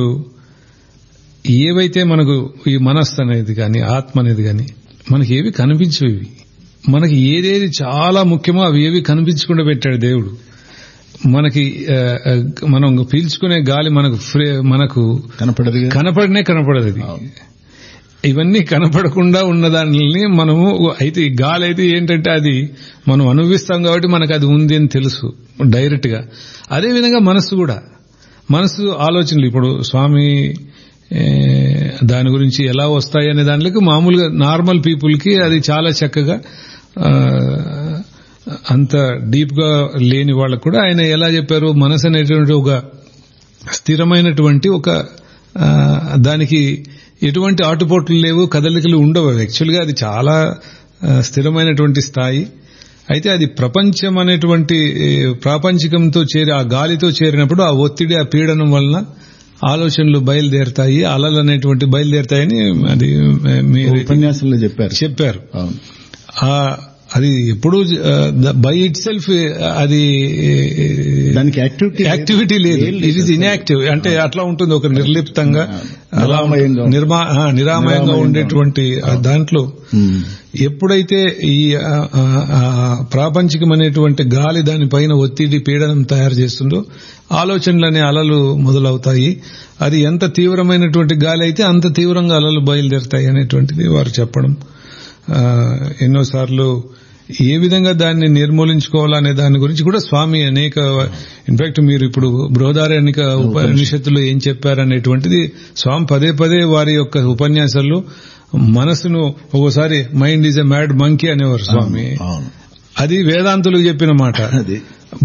[SPEAKER 3] ఏవైతే మనకు ఈ మనస్సు అనేది కానీ ఆత్మ అనేది కానీ మనకి ఏవి కనిపించవు ఇవి మనకి ఏదేది చాలా ముఖ్యమో అవి ఏవి కనిపించకుండా పెట్టాడు దేవుడు మనకి ఆ, ఆ, మనం పీల్చుకునే గాలి మనకు ఫ్రే- మనకు
[SPEAKER 2] కనపడదు కదా?
[SPEAKER 3] కనపడనే కనపడదు అది ఇవన్నీ కనపడకుండా ఉన్న దానిని మనము అయితే ఈ గాలి అయితే ఏంటంటే అది మనం అనుభవిస్తాం కాబట్టి మనకు అది ఉంది అని తెలుసు డైరెక్ట్ గా అదే విధంగా మనస్సు కూడా మనస్సు ఆలోచనలు ఇప్పుడు స్వామి ఏ, దాని గురించి ఎలా వస్తాయి అనే దానికి మామూలుగా నార్మల్ పీపుల్ కి అది చాలా చక్కగా ఆ, అంత డీప్ గా లేని వాళ్ళకు కూడా ఆయన ఎలా చెప్పారు మనసు అనేటువంటి ఒక స్థిరమైనటువంటి ఒక ఆ, దానికి ఎటువంటి ఆటుపోట్లు లేవు కదలికలు ఉండవు యాక్చువల్గా అది చాలా ఆ, స్థిరమైనటువంటి స్థాయి అయితే అది ప్రపంచం అనేటువంటి ఏ, ప్రాపంచికంతో చేరి ఆ గాలితో చేరినప్పుడు ఆ ఒత్తిడి ఆ పీడనం వలన ఆలోచనలు బయలుదేరుతాయి అలలు అనేటువంటి బయలుదేరుతాయని అది మీరు
[SPEAKER 2] ఉపన్యాసంలో చెప్పారు
[SPEAKER 3] చెప్పారు
[SPEAKER 2] అవును
[SPEAKER 3] ఆ అది ఎప్పుడు బై ఇట్ సెల్ఫ్ అది
[SPEAKER 2] దానికి యాక్టివిటీ
[SPEAKER 3] యాక్టివిటీ లేదు ఇట్ ఇస్ ఇన్యాక్టివ్ అంటే అట్లా ఉంటుంది ఒక నిర్లిప్తంగా అలా
[SPEAKER 2] నిరామయంగా.
[SPEAKER 3] నిర్మా ఆ, నిరామయంగా
[SPEAKER 2] నిరామయంగా
[SPEAKER 3] ఉండేటువంటి ఆ దాంట్లో
[SPEAKER 2] ఉమ్.
[SPEAKER 3] ఎప్పుడైతే ఈ ఆ, ఆ, ఆ, ప్రాపంచికమైనటువంటి గాలి దానిపైన ఒత్తిడి పీడనం తయారు చేస్తుందో ఆలోచనలు అనే అలలు మొదలవుతాయి అది ఎంత తీవ్రమైనటువంటి గాలి అయితే అంత తీవ్రంగా అలలు బయలుదేరుతాయి అనేటువంటిది వారు చెప్పడం ఆ, ఎన్నోసార్లు ఏ విధంగా దాన్ని నిర్మూలించుకోవాలనే దాని గురించి కూడా స్వామి అనేక ఇన్ఫాక్ట్ మీరు ఇప్పుడు బృహదారణిక ఉపనిషత్తులో ఏం చెప్పారనేటువంటిది స్వామి పదే పదే వారి యొక్క ఉపన్యాసాల్లో మనసును ఒక్కోసారి mind is a mad monkey అనేవారు స్వామి
[SPEAKER 2] అవును
[SPEAKER 3] అది వేదాంతులకు చెప్పిన మాట
[SPEAKER 2] అది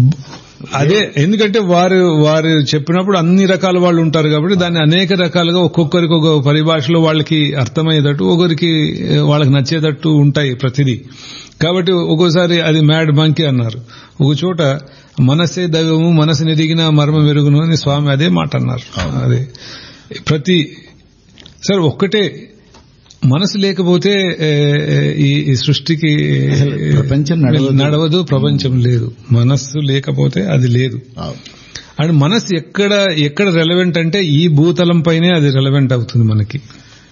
[SPEAKER 3] అదే ఎందుకంటే వారు వారు చెప్పినప్పుడు అన్ని రకాల వాళ్ళు ఉంటారు కాబట్టి దాన్ని అనేక రకాలుగా ఒక్కొక్కరికి ఒక పరిభాషలో వాళ్ళకి అర్థమయ్యేటట్టు ఒకరికి ఏ, వాళ్ళకి నచ్చేటట్టు ఉంటాయి ప్రతిదీ కాబట్టి ఒక్కోసారి అది మ్యాడ్ మంకీ అన్నారు ఒక చోట మనసే దైవము మనసు నెరిగిన మర్మ మెరుగును అని స్వామి అదే మాట అన్నారు అదే ప్రతి సార్ ఒక్కటే మనసు లేకపోతే ఏ, ఏ, ఈ ఈ సృష్టికి
[SPEAKER 2] ప్రపంచం నడవదు.
[SPEAKER 3] నడవదు ప్రపంచం లేదు మనస్సు లేకపోతే అది లేదు
[SPEAKER 2] అవును
[SPEAKER 3] అండ్ మనస్సు ఎక్కడ ఎక్కడ రెలవెంట్ అంటే ఈ భూతలం పైనే అది రెలవెంట్ అవుతుంది మనకి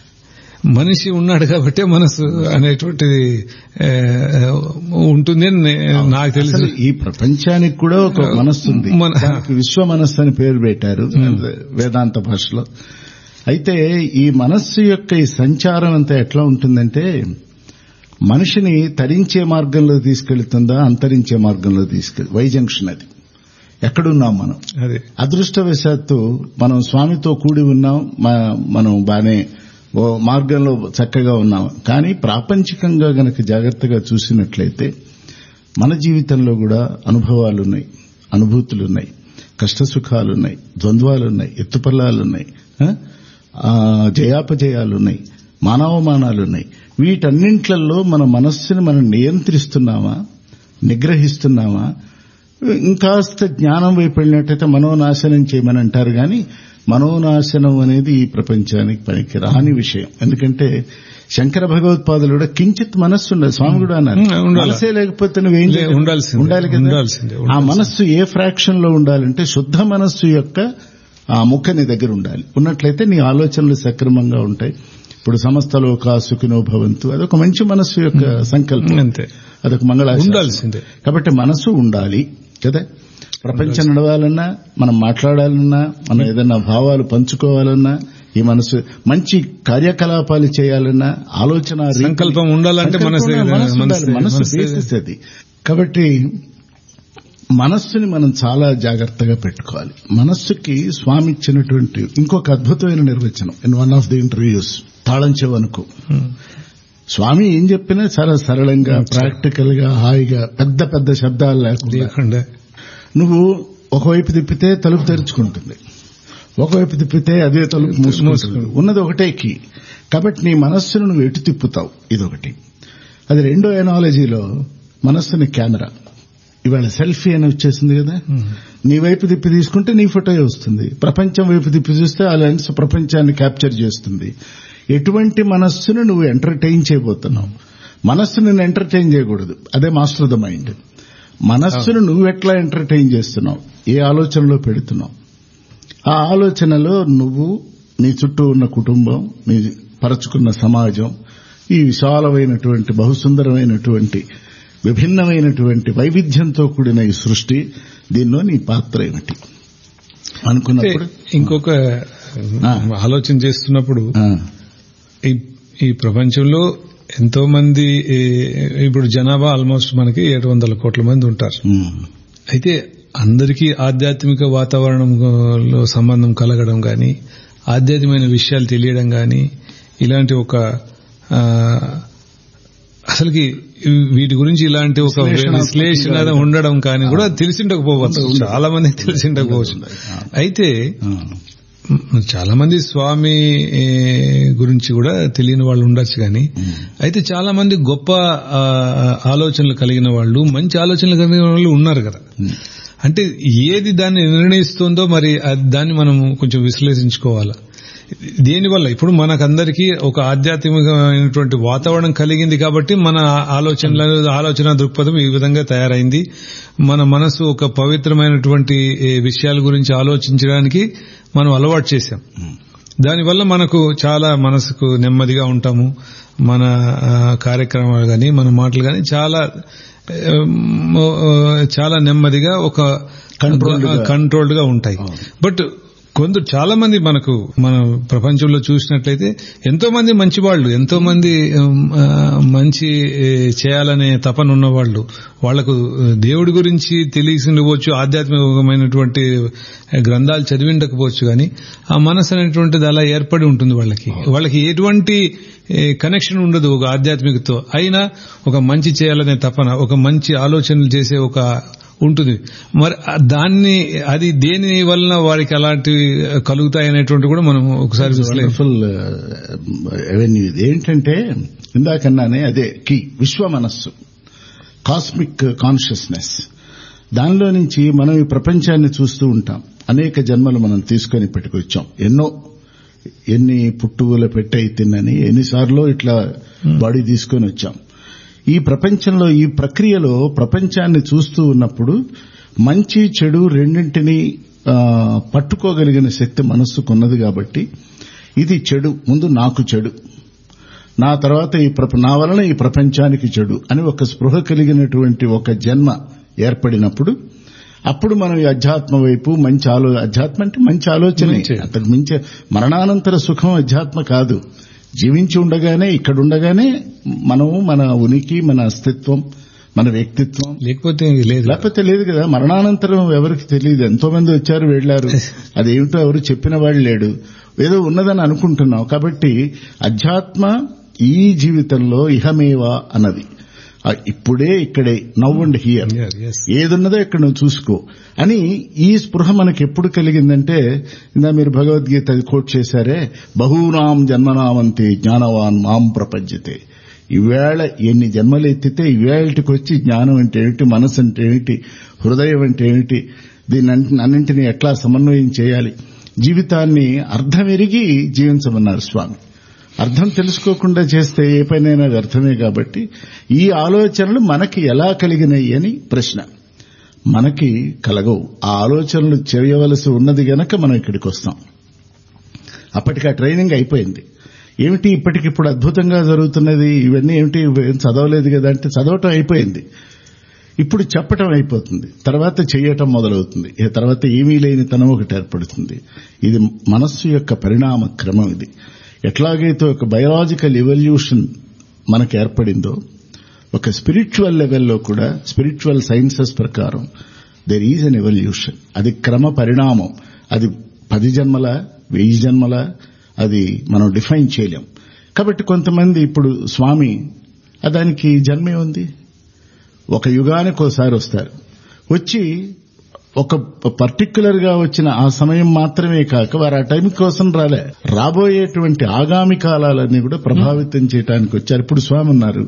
[SPEAKER 3] మనిషి ఉన్నాడు కాబట్టి మనసు అనేటువంటిది ఆ, ఉంటుంది అని నే- నాకు తెలుసు
[SPEAKER 2] అసలు ఈ ప్రపంచానికి కూడా ఒక మనస్సు ఉంది
[SPEAKER 3] మన-
[SPEAKER 2] దానికి విశ్వ మనస్సు అని పేరు పెట్టారు వేదాంత భాషలో అయితే ఈ మనస్సు యొక్క ఈ సంచారం అంతా ఎట్లా ఉంటుందంటే మనిషిని తరించే మార్గంలో తీసుకెళ్తుందా అంతరించే మార్గంలో తీసుకెళ్తుంది వై జంక్షన్ అది ఎక్కడున్నాం మనం
[SPEAKER 3] అదే
[SPEAKER 2] అదృష్టవశాత్తు మనం స్వామితో కూడి ఉన్నాం మ- మనం బానే ఓ మార్గంలో చక్కగా ఉన్నాం కానీ ప్రాపంచికంగా గనక జాగ్రత్తగా చూసినట్లయితే మన జీవితంలో కూడా అనుభవాలున్నాయి అనుభూతులున్నాయి కష్టసుఖాలున్నాయి ద్వంద్వాలున్నాయి ఎత్తుపల్లాలున్నాయి ఆ? ఆ, జయాపజయాలున్నాయి మానవమానాలున్నాయి వీటన్నింట్లలో మన మనస్సుని మనం నియంత్రిస్తున్నామా నిగ్రహిస్తున్నామా ఇంకాస్త జ్ఞానం వైపు వెళ్ళినట్టయితే మనోనాశనం చేయమని అంటారు కానీ మనోనాశనం అనేది ఈ ప్రపంచానికి పనికి రాని విషయం ఎందుకంటే శంకర భగవత్పాదులు కూడా కించిత్ మనస్సు ఉండదు స్వామి కూడా అన్నారు
[SPEAKER 3] ఉమ్, ఉండాలి.
[SPEAKER 2] మనసే లేకపోతే నువ్వేం
[SPEAKER 3] లే,
[SPEAKER 2] చేయలేవు.
[SPEAKER 3] ఉండాల్సిందే.
[SPEAKER 2] ఉండాలి కదా
[SPEAKER 3] ఉండాల్సిందే,
[SPEAKER 2] ఆ
[SPEAKER 3] ఉండాల్సిందే.
[SPEAKER 2] మనస్సు ఏ ఫ్రాక్షన్ లో ఉండాలంటే శుద్ధ మనస్సు యొక్క ఆ ముక్క నీ దగ్గర ఉండాలి ఉన్నట్లయితే నీ ఆలోచనలు సక్రమంగా ఉంటాయి ఇప్పుడు సమస్తలో సుఖినో భవంతు అదొక మంచి మనస్సు యొక్క సంకల్పం
[SPEAKER 3] అంతే
[SPEAKER 2] అదొక మంగళ
[SPEAKER 3] ఉండాల్సిందే.
[SPEAKER 2] కాబట్టి మనసు ఉండాలి కదా ప్రపంచం నడవాలన్నా మనం మాట్లాడాలన్నా మనం ఏదైనా భావాలు పంచుకోవాలన్నా ఈ మనసు మంచి కార్యకలాపాలు చేయాలన్నా ఆలోచన రీతి-
[SPEAKER 3] సంకల్పం ఉండాలంటే
[SPEAKER 2] సంకల్పం
[SPEAKER 3] మనసే-
[SPEAKER 2] ఉండాలి, మనసు ఉండాలి.
[SPEAKER 3] మనసే-
[SPEAKER 2] మనసు
[SPEAKER 3] మనసే-
[SPEAKER 2] basis అది కాబట్టి మనస్సుని మనం చాలా జాగ్రత్తగా పెట్టుకోవాలి మనస్సుకి స్వామి ఇచ్చినటువంటి ఇంకొక అద్భుతమైన నిర్వచనం in one of the interviews తాళం చెవనుకు
[SPEAKER 3] ఉమ్.
[SPEAKER 2] స్వామి ఏం చెప్పినా చాలా సరళంగా ప్రాక్టికల్ గా హాయిగా పెద్ద పెద్ద శబ్దాలు లేకుండా
[SPEAKER 3] లేకుండా
[SPEAKER 2] నువ్వు ఒకవైపు తిప్పితే తలుపు తెరుచుకుంటుంది ఒకవైపు తిప్పితే అదే తలుపు మూసుకుంటుంది
[SPEAKER 3] మూసుకుంటుంది.
[SPEAKER 2] ఉన్నది ఒకటే కీ కాబట్టి నీ మనస్సును నువ్వు ఎటు తిప్పుతావు ఇదొకటి అది రెండో ఎనాలజీలో మనస్సుని కెమెరా ఇవాళ సెల్ఫీ అని వచ్చేసింది కదా నీ వైపు తిప్పి తీసుకుంటే నీ ఫోటో వస్తుంది ప్రపంచం వైపు తిప్పి చూస్తే ఆ లెన్స్ ప్రపంచాన్ని క్యాప్చర్ చేస్తుంది ఎటువంటి మనస్సును నువ్వు ఎంటర్టైన్ చేయబోతున్నావు మనస్సు నిన్ను ఎంటర్టైన్ చేయకూడదు అదే మాస్టర్ ఆఫ్ ద మైండ్ మనస్సును నువ్వు ఎట్లా ఎంటర్టైన్ చేస్తున్నావు ఏ ఆలోచనలో పెడుతున్నావు ఆ ఆలోచనలో నువ్వు నీ చుట్టూ ఉన్న కుటుంబం నీ పరచుకున్న సమాజం ఈ విశాలమైనటువంటి బహుసుందరమైనటువంటి విభిన్నమైనటువంటి వైవిధ్యంతో కూడిన ఈ సృష్టి దీనిలో నీ పాత్ర ఏమిటి అనుకున్నప్పుడు
[SPEAKER 3] ఇంకొక
[SPEAKER 2] ఆ.
[SPEAKER 3] ఆలోచన చేస్తున్నప్పుడు
[SPEAKER 2] ఆ,
[SPEAKER 3] ఈ ఈ ప్రపంచంలో ఎంతో మంది ఈ, ఇప్పుడు జనాభా ఆల్మోస్ట్ మనకి ఏడు వందల కోట్ల మంది ఉంటారు
[SPEAKER 2] ఉమ్,
[SPEAKER 3] అయితే అందరికీ ఆధ్యాత్మిక వాతావరణంలో సంబంధం కలగడం గాని ఆధ్యాత్మికమైన విషయాలు తెలియడం గాని ఇలాంటి ఒక ఆ, అసలుకి వీటి గురించి ఇలాంటి ఒక
[SPEAKER 2] విశ్లేషణాత్మకంగా
[SPEAKER 3] విశ్లేషణ ఉండడం కానీ కూడా తెలిసిండకపోవచ్చు చాలా మందికి తెలిసిండకపోవచ్చు అయితే
[SPEAKER 2] ఆ,
[SPEAKER 3] మ్, చాలా మంది స్వామి ఏ, గురించి కూడా తెలియని వాళ్ళు ఉండొచ్చు కానీ అయితే చాలా మంది గొప్ప ఆ, ఆలోచనలు కలిగిన వాళ్ళు మంచి ఆలోచనలు కలిగిన వాళ్ళు ఉన్నారు కదా అంటే ఏది దాన్ని నిర్ణయిస్తుందో మరి అది దాన్ని మనం కొంచెం విశ్లేషించుకోవాలా దేనివల్ల ఇప్పుడు మనకందరికీ ఒక ఆధ్యాత్మికమైనటువంటి వాతావరణం కలిగింది కాబట్టి మన ఆలోచనల ఆలోచన దృక్పథం ఈ విధంగా తయారైంది మన మనసు ఒక పవిత్రమైనటువంటి ఏ, విషయాల గురించి ఆలోచించడానికి మనం అలవాటు చేశాం దానివల్ల మనకు చాలా మనసుకు నెమ్మదిగా ఉంటాము మన ఆ, కార్యక్రమాలు గాని మన మాటలు గాని చాలా ఆ, మ- ఆ, చాలా నెమ్మదిగా ఒక
[SPEAKER 2] Controlled గా.
[SPEAKER 3] కంట్రోల్డ్ గా ఉంటాయి బట్ కొందరు చాలా మంది మనకు మన ప్రపంచంలో చూసినట్లయితే ఎంతో మంది మంచి వాళ్ళు ఎంతో మంది ఉమ్, ఆ, మంచి ఏ, చేయాలనే తపన ఉన్న వాళ్ళు వాళ్లకు దేవుడి గురించి తెలిసిండవచ్చు ఆధ్యాత్మికమైనటువంటి గ్రంథాలు చదివిండకపోవచ్చు కానీ ఆ మనసు అనేటువంటిది అలా ఏర్పడి ఉంటుంది వాళ్ళకి వాళ్ళకి ఎటువంటి కనెక్షన్ ఉండదు ఒక ఆధ్యాత్మికతో అయినా ఒక మంచి చేయాలనే తపన ఒక మంచి ఆలోచనలు చేసే ఒక ఉంటుంది మరి ఆ దాన్ని అది దేని వలన వారికి అలాంటివి కలుగుతాయి అనేటువంటి కూడా మనం ఒకసారి విశ్లేష
[SPEAKER 2] వండర్ఫుల్ అవెన్యూ ఇది ఏంటంటే ఇందాకన్నానే అదే కీ విశ్వ మనస్సు కాస్మిక్ కాన్షియస్నెస్ దానిలో నుంచి మనం ఈ ప్రపంచాన్ని చూస్తూ ఉంటాం అనేక జన్మలు మనం తీసుకొని పెట్టుకొచ్చాం ఎన్నో ఎన్ని పుట్టువుల పెట్టయి తిన్నని ఎన్నిసార్లు ఇట్లా బాడీ తీసుకొని వచ్చాం ఈ ప్రపంచంలో ఈ ప్రక్రియలో ప్రపంచాన్ని చూస్తూ ఉన్నప్పుడు మంచి చెడు రెండింటినీ ఆ, పట్టుకోగలిగిన శక్తి మనస్సుకున్నది కాబట్టి ఇది చెడు ముందు నాకు చెడు నా తర్వాత ఈ ప్రప- నా వలన ఈ ప్రపంచానికి చెడు అని ఒక స్పృహ కలిగినటువంటి ఒక జన్మ ఏర్పడినప్పుడు అప్పుడు మనం ఈ అధ్యాత్మ వైపు మంచి ఆలో అధ్యాత్మ అంటే మంచి ఆలోచన
[SPEAKER 3] మంచి.
[SPEAKER 2] అంతకు మించే మరణానంతర సుఖం అధ్యాత్మ కాదు జీవించి ఉండగానే ఇక్కడ ఉండగానే మనము మన ఉనికి మన అస్తిత్వం మన వ్యక్తిత్వం
[SPEAKER 3] లేకపోతే లేదు
[SPEAKER 2] లేకపోతే లేదు కదా మరణానంతరం ఎవరికి తెలియదు ఎంతో మంది వచ్చారు వెళ్లారు అదేమిటో ఎవరు చెప్పిన వాడు లేడు ఏదో ఉన్నదని అనుకుంటున్నాం కాబట్టి అధ్యాత్మ ఈ జీవితంలో ఇహమేవా అన్నది ఆ ఇప్పుడే ఇక్కడే now and here
[SPEAKER 3] Here, yes.
[SPEAKER 2] ఏదున్నదో ఇక్కడ నువ్వు చూసుకో అని ఈ స్పృహ మనకి ఎప్పుడు కలిగిందంటే ఇందా మీరు భగవద్గీత అది కోట్ చేశారే బహూనాం జన్మనామంతే జ్ఞానవాన్ మాం ప్రపంచతే ఈవేళ ఎన్ని జన్మలు ఎత్తితే ఈవేళటికి వచ్చి జ్ఞానం అంటే ఏమిటి మనసు అంటే ఏమిటి హృదయం అంటే ఏమిటి దీన్ని అన్నింటినీ ఎట్లా సమన్వయం చేయాలి జీవితాన్ని అర్థమెరిగి జీవించమన్నారు స్వామి అర్థం తెలుసుకోకుండా చేస్తే ఏ పనైనా వ్యర్థమే కాబట్టి ఈ ఆలోచనలు మనకి ఎలా కలిగినాయి అని ప్రశ్న మనకి కలగవు ఆ ఆలోచనలు చేయవలసి ఉన్నది గనక మనం ఇక్కడికి వస్తాం అప్పటికి ఆ ట్రైనింగ్ అయిపోయింది ఏమిటి ఇప్పటికిప్పుడు అద్భుతంగా జరుగుతున్నది ఇవన్నీ ఏమిటి ఏం చదవలేదు కదా అంటే చదవటం అయిపోయింది ఇప్పుడు చెప్పటం అయిపోతుంది తర్వాత చేయటం మొదలవుతుంది ఇక తర్వాత ఏమీ లేని తనం ఒకటి ఏర్పడుతుంది ఇది మనస్సు యొక్క పరిణామ క్రమం ఇది ఎట్లాగైతే ఒక బయలాజికల్ ఎవల్యూషన్ మనకు ఏర్పడిందో ఒక స్పిరిచువల్ లెవెల్లో కూడా స్పిరిచువల్ సైన్సెస్ ప్రకారం దెర్ ఈజ్ అన్ ఎవల్యూషన్ అది క్రమ పరిణామం అది పది జన్మల వెయ్యి జన్మల అది మనం డిఫైన్ చేయలేం కాబట్టి కొంతమంది ఇప్పుడు స్వామి ఆ దానికి జన్మే ఉంది ఒక యుగానికి ఒకసారి వస్తారు వచ్చి ఒక పర్టిక్యులర్ గా వచ్చిన ఆ సమయం మాత్రమే కాక వారు ఆ టైం కోసం రాలే రాబోయేటువంటి ఆగామి కాలాలన్నీ కూడా ప్రభావితం చేయడానికి వచ్చారు ఇప్పుడు స్వామి ఉన్నారు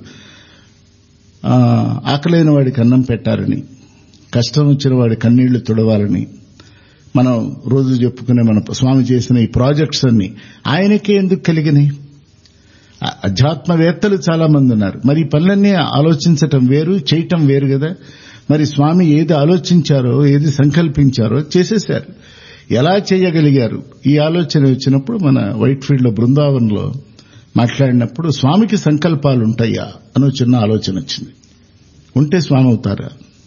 [SPEAKER 2] ఆ, ఆకలైన వాడికి అన్నం పెట్టారని కష్టం వచ్చిన వాడి కన్నీళ్లు తుడవాలని మనం రోజు చెప్పుకునే మన స్వామి చేసిన ఈ ప్రాజెక్ట్స్ అన్ని ఆయనకే ఎందుకు కలిగినాయి ఆ- అధ్యాత్మవేత్తలు చాలా మంది ఉన్నారు మరి ఈ పనులన్నీ ఆలోచించటం వేరు చేయటం వేరు కదా మరి స్వామి ఏది ఆలోచించారో ఏది సంకల్పించారో చేసేశారు ఎలా చేయగలిగారు ఈ ఆలోచన వచ్చినప్పుడు మన వైట్ ఫీల్డ్ లో బృందావనంలో మాట్లాడినప్పుడు స్వామికి సంకల్పాలు ఉంటాయా అని ఒక చిన్న ఆలోచన వచ్చింది ఉంటే స్వామి అవుతారా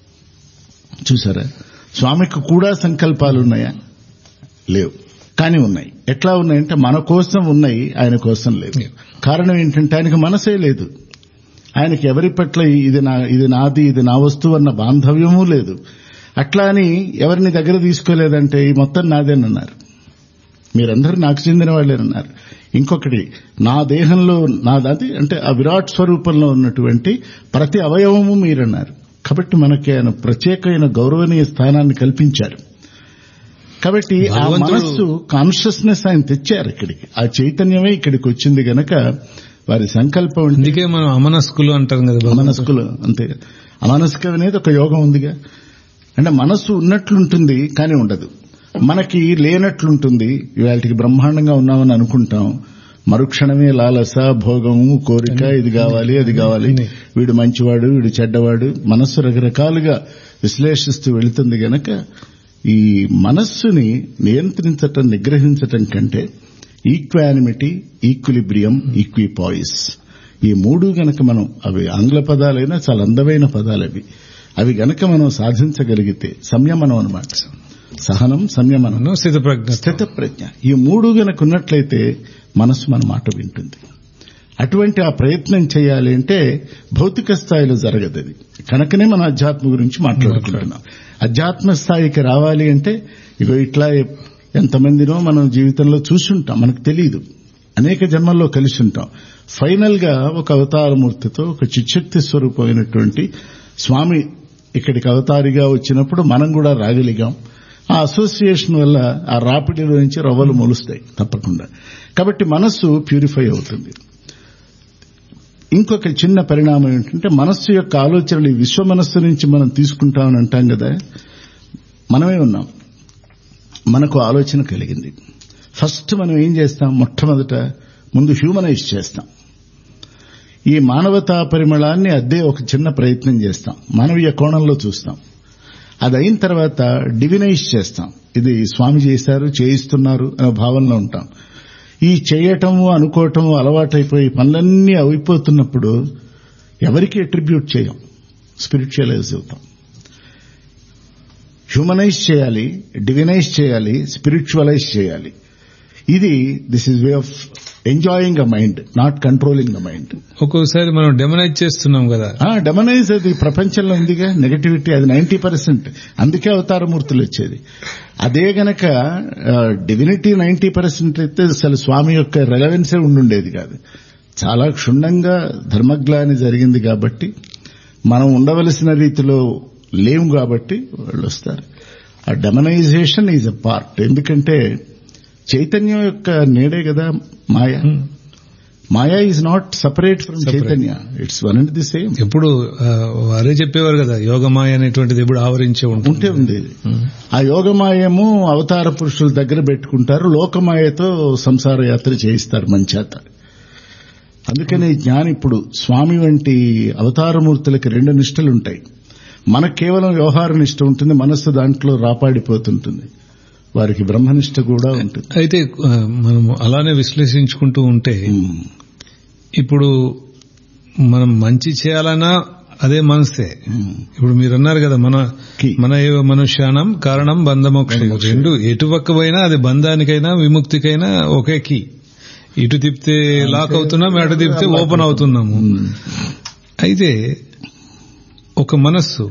[SPEAKER 2] చూసారా స్వామికి కూడా సంకల్పాలు ఉన్నాయా లేవు కానీ ఉన్నాయి ఎట్లా ఉన్నాయంటే మన కోసం ఉన్నాయి ఆయన కోసం లేవు కారణం ఏంటంటే ఆయనకు మనసే లేదు ఆయనకి ఎవరి పట్ల ఇది నా ఇది నాది ఇది నా వస్తువు అన్న బాంధవ్యమూ లేదు అట్లా అని ఎవరిని దగ్గర తీసుకోలేదంటే ఈ మొత్తం నాదేనన్నారు మీరందరూ నాకు చెందిన వాళ్ళేనన్నారు ఇంకొకటి నా దేహంలో నాది అంటే ఆ విరాట్ స్వరూపంలో ఉన్నటువంటి ప్రతి అవయవము మీరన్నారు కాబట్టి మనకి ఆయన ప్రత్యేకమైన గౌరవనీయ స్థానాన్ని కల్పించారు కాబట్టి ఆ
[SPEAKER 3] భగవంతుడు-
[SPEAKER 2] మనస్సు కాన్షియస్నెస్ ఆయన తెచ్చారు ఇక్కడికి ఆ చైతన్యమే ఇక్కడికి వచ్చింది గనక వారి సంకల్పం అంటే
[SPEAKER 3] అందుకే మనం అమనస్కులు అంటాం కదా భగవంతుడు.
[SPEAKER 2] అమనస్కులు అంతే అమనస్కం అనేది ఒక యోగం ఉందిగా అంటే మనస్సు ఉన్నట్లుంటుంది కానీ ఉండదు మనకి లేనట్లుంటుంది ఇవాళకి బ్రహ్మాండంగా ఉన్నామని అనుకుంటాం మరుక్షణమే లాలస భోగము కోరిక ఇది కావాలి అది కావాలి వీడు మంచివాడు వీడు చెడ్డవాడు మనస్సు రకరకాలుగా విశ్లేషిస్తూ వెళుతుంది గనక ఈ మనస్సుని నియంత్రించటం నిగ్రహించటం కంటే ఈక్వానిమిటీ ఈక్విలిబ్రియం ఈక్విపాయిస్ ఈ మూడు గనక మనం అవి ఆంగ్ల పదాలైనా చాలా అందమైన పదాలు అవి అవి గనక మనం సాధించగలిగితే సంయమనం అనమాట సహనం సంయమనం
[SPEAKER 3] మనం స్థితప్రజ్ఞ
[SPEAKER 2] స్థిత ప్రజ్ఞ ఈ మూడు గనక ఉన్నట్లయితే మనసు మన మాట వింటుంది అటువంటి ఆ ప్రయత్నం చేయాలి అంటే భౌతిక స్థాయిలో జరగదు అది కనుకనే మన అధ్యాత్మ గురించి మాట్లాడుకుంటున్నాం అధ్యాత్మ స్థాయికి రావాలి అంటే ఇగో ఇట్లా ఎంతమందినో మనం జీవితంలో చూసుంటాం మనకు తెలియదు అనేక జన్మల్లో కలిసి ఉంటాం ఫైనల్ గా ఒక అవతారమూర్తితో ఒక చిచ్చక్తి స్వరూపమైనటువంటి స్వామి ఇక్కడికి అవతారిగా వచ్చినప్పుడు మనం కూడా రాగలిగాం ఆ అసోసియేషన్ వల్ల ఆ రాపిడిలో నుంచి రవ్వలు మొలుస్తాయి తప్పకుండా కాబట్టి మనస్సు ప్యూరిఫై అవుతుంది ఇంకొక చిన్న పరిణామం ఏంటంటే మనస్సు యొక్క ఆలోచనలు ఈ విశ్వ మనస్సు నుంచి మనం తీసుకుంటామని అంటాం కదా మనమే ఉన్నాం మనకు ఆలోచన కలిగింది ఫస్ట్ మనం ఏం చేస్తాం మొట్టమొదట ముందు హ్యూమనైజ్ చేస్తాం ఈ మానవతా పరిమళాన్ని అద్దే ఒక చిన్న ప్రయత్నం చేస్తాం మానవీయ కోణంలో చూస్తాం అది అయిన తర్వాత డివినైజ్ చేస్తాం ఇది స్వామి చేశారు చేయిస్తున్నారు అనే భావనలో ఉంటాం ఈ చేయటము అనుకోవటము అలవాటైపోయి పనులన్నీ అయిపోతున్నప్పుడు ఎవరికి అట్రిబ్యూట్ చేయం స్పిరిచువలైజ్ అవుతాం హ్యూమనైజ్ చేయాలి డివినైజ్ చేయాలి స్పిరిచువలైజ్ చేయాలి ఇది this is way of enjoying a mind not controlling the mind
[SPEAKER 3] ఒక్కొక్కసారి మనం డెమనైజ్ చేస్తున్నాం కదా
[SPEAKER 2] డెమనైజ్ అది ప్రపంచంలో ఉందిగా నెగటివిటీ అది నైన్టీ పర్సెంట్ అందుకే అవతారమూర్తులు వచ్చేది అదే గనక డివినిటీ నైన్టీ పర్సెంట్ అయితే అసలు స్వామి యొక్క రెలవెన్సే ఉండుండేది కాదు చాలా క్షుణ్ణంగా ధర్మగ్లాని జరిగింది కాబట్టి మనం ఉండవలసిన రీతిలో లేవు కాబట్టి వాళ్ళు వస్తారు ఆ డెమనైజేషన్ ఈజ్ అ పార్ట్ ఎందుకంటే చైతన్యం యొక్క నేడే కదా maya maya is not separate from
[SPEAKER 3] Separate.
[SPEAKER 2] చైతన్య it's one and the same
[SPEAKER 3] ఎప్పుడు ఆ, వారే చెప్పేవారు కదా యోగమాయ అనేటువంటిది ఎప్పుడు ఆవరించే
[SPEAKER 2] ఉంటే
[SPEAKER 3] ఉంటుంది
[SPEAKER 2] ఉంది ఆ యోగమాయము అవతార పురుషుల దగ్గర పెట్టుకుంటారు లోకమాయతో సంసార యాత్ర చేయిస్తారు మంచేత అందుకనే జ్ఞాని ఇప్పుడు స్వామి వంటి అవతారమూర్తులకి రెండు నిష్టలు ఉంటాయి మనకు కేవలం వ్యవహార నిష్ట ఉంటుంది మనస్సు దాంట్లో రాపాడిపోతుంటుంది వారికి బ్రహ్మనిష్ట కూడా ఉంటుంది
[SPEAKER 3] అయితే ఆ, మనం అలానే విశ్లేషించుకుంటూ ఉంటే
[SPEAKER 2] ఉమ్.
[SPEAKER 3] ఇప్పుడు మనం మంచి చేయాలన్నా అదే మనసే
[SPEAKER 2] ఉమ్.
[SPEAKER 3] ఇప్పుడు మీరు అన్నారు కదా మన
[SPEAKER 2] కి.
[SPEAKER 3] మన ఏవ మనుష్యానం కారణం బంధమోక్షం రెండు ఎటు పక్క పోయినా అది బంధానికైనా విముక్తికైనా ఒకే కీ ఇటు తిప్పితే లాక్ అవుతున్నాం అటు తిప్పితే ఓపెన్ అవుతున్నాము
[SPEAKER 2] ఉమ్.
[SPEAKER 3] అయితే ఒక మనస్సు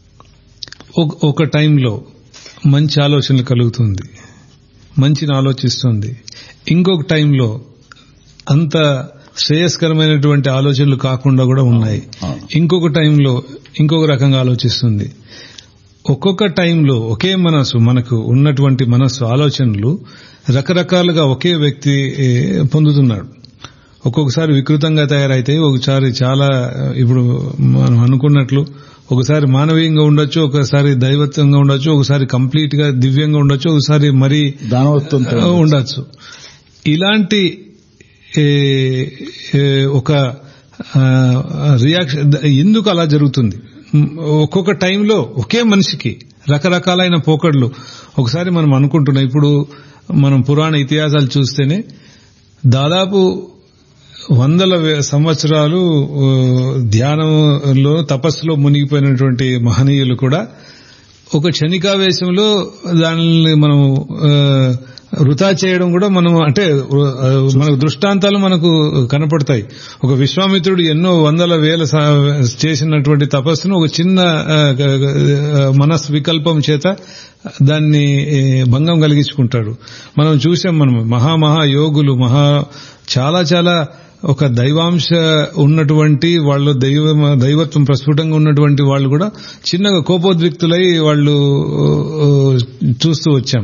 [SPEAKER 3] ఒక- ఒక టైంలో మంచి ఆలోచనలు కలుగుతుంది మంచిని ఆలోచిస్తుంది ఇంకొక టైంలో అంత శ్రేయస్కరమైనటువంటి ఆలోచనలు కాకుండా కూడా ఉన్నాయి
[SPEAKER 2] అవును.
[SPEAKER 3] ఇంకొక టైంలో ఇంకొక రకంగా ఆలోచిస్తుంది ఒక్కొక్క టైంలో ఒకే మనసు మనకు ఉన్నటువంటి మనస్సు ఆలోచనలు రకరకాలుగా ఒకే వ్యక్తి ఏ, పొందుతున్నాడు ఒక్కొక్కసారి వికృతంగా తయారైతే ఒకసారి చాలా ఇప్పుడు మనం అనుకున్నట్లు ఒకసారి మానవీయంగా ఉండొచ్చు ఒకసారి దైవత్వంగా ఉండొచ్చు ఒకసారి కంప్లీట్ గా దివ్యంగా ఉండొచ్చు ఒకసారి మరీ
[SPEAKER 2] దానవత్వంతో
[SPEAKER 3] ఆ, ఉండొచ్చు ఇలాంటి ఏ, ఏ, ఒక రియాక్షన్ ఎందుకు అలా జరుగుతుంది మ్, ఒక్కొక్క టైంలో ఒకే మనిషికి రకరకాలైన పోకడ్లు ఒకసారి మనం అనుకుంటున్నాం ఇప్పుడు మనం పురాణ ఇతిహాసాలు చూస్తేనే దాదాపు వందల వే- సంవత్సరాలు ఆ, ధ్యానంలో తపస్సులో మునిగిపోయినటువంటి మహనీయులు కూడా ఒక క్షణికావేశంలో దానిని మనం ఆ, వృధా చేయడం కూడా మనం అంటే ఆ, మనకు దృష్టాంతాలు మనకు కనపడతాయి ఒక విశ్వామిత్రుడు ఎన్నో వందల వేల సా- చేసినటువంటి తపస్సును ఒక చిన్న ఆ, గ- గ- ఆ, మనస్ వికల్పం చేత దాన్ని ఏ, భంగం కలిగించుకుంటాడు మనం చూసాం మనం మహా మహా యోగులు మహా చాలా చాలా ఒక దైవాంశ ఉన్నటువంటి వాళ్ళు దైవ దైవత్వం ప్రస్ఫుటంగా ఉన్నటువంటి వాళ్ళు కూడా చిన్నగా కోపోద్రిక్తులై వాళ్ళు ఆ, చూస్తూ వచ్చాం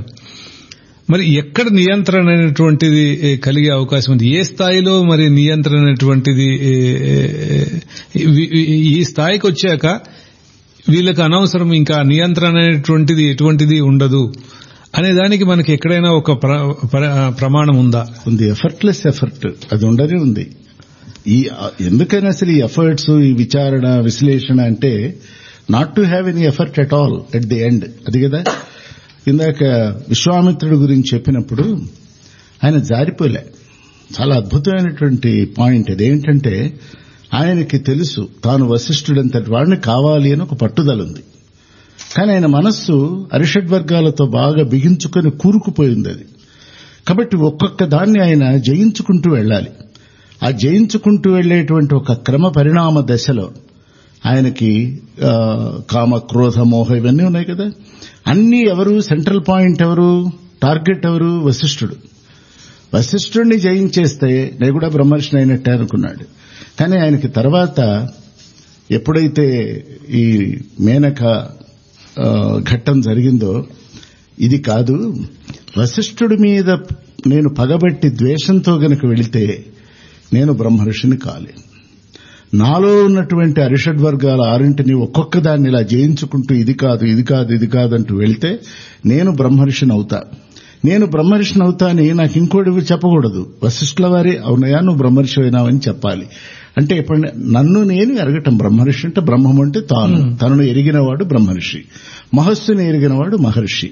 [SPEAKER 3] మరి ఎక్కడ నియంత్రణ అనేటువంటిది ఏ, కలిగే అవకాశం ఉంది ఏ స్థాయిలో మరి నియంత్రణ అనేటువంటిది ఏ, ఏ, ఈ- ఈ- ఈ స్థాయికి వచ్చాక వీళ్ళకి అనవసరం ఇంకా నియంత్రణ అనేటువంటిది ఎటువంటిది ఉండదు అనే దానికి మనకి ఎక్కడైనా ఒక ప్ర- ప్ర- ప్రమాణం ఉందా
[SPEAKER 2] ఉంది ఎఫర్ట్లెస్ ఎఫర్ట్ అది ఉండనే ఉంది ఈ ఎందుకైనా అసలు ఈ ఎఫర్ట్స్ ఈ విచారణ విశ్లేషణ అంటే not to have any effort at all at the end అది కదా ఇందాక విశ్వామిత్రుడి గురించి చెప్పినప్పుడు ఆయన జారిపోలే చాలా అద్భుతమైనటువంటి పాయింట్ అదేంటంటే ఆయనకి తెలుసు తాను వశిష్ఠుడంతటి వాడిని కావాలి అని ఒక పట్టుదల ఉంది కానీ ఆయన మనస్సు అరిషడ్ వర్గాలతో బాగా బిగించుకొని కూరుకుపోయింది అది కాబట్టి ఒక్కొక్క దాన్ని ఆయన జయించుకుంటూ వెళ్ళాలి ఆ జయించుకుంటూ వెళ్లేటువంటి ఒక క్రమ పరిణామ దశలో ఆయనకి ఆ, కామ క్రోధ మోహ ఇవన్నీ ఉన్నాయి కదా అన్ని ఎవరు సెంట్రల్ పాయింట్ ఎవరు టార్గెట్ ఎవరు వశిష్ఠుడు వశిష్ఠుడిని జయించేస్తే నేను కూడా బ్రహ్మర్షిని అయినట్టే అనుకున్నాడు కానీ ఆయనకి తర్వాత ఎప్పుడైతే ఈ మేనక ఆ, ఘట్టం జరిగిందో ఇది కాదు వశిష్ఠుడి మీద నేను పగబట్టి ద్వేషంతో గనక వెళితే నేను బ్రహ్మర్షిని కాలే నాలో ఉన్నటువంటి అరిషడ్ వర్గాల ఆరింటిని ఒక్కొక్క దాన్ని ఇలా జయించుకుంటూ ఇది కాదు ఇది కాదు ఇది కాదంటూ వెళ్తే నేను బ్రహ్మర్షిని అవుతా నేను బ్రహ్మర్షిని అవుతా అని నాకు ఇంకోటి చెప్పకూడదు వశిష్ఠుల వారి అవునయా నువ్వు బ్రహ్మర్షి అయినావని చెప్పాలి అంటే ఇప్పుడు నన్ను నేను ఎరగటం బ్రహ్మర్షి అంటే బ్రహ్మం అంటే తాను తనను ఎరిగినవాడు బ్రహ్మర్షి మహస్సుని ఎరిగినవాడు మహర్షి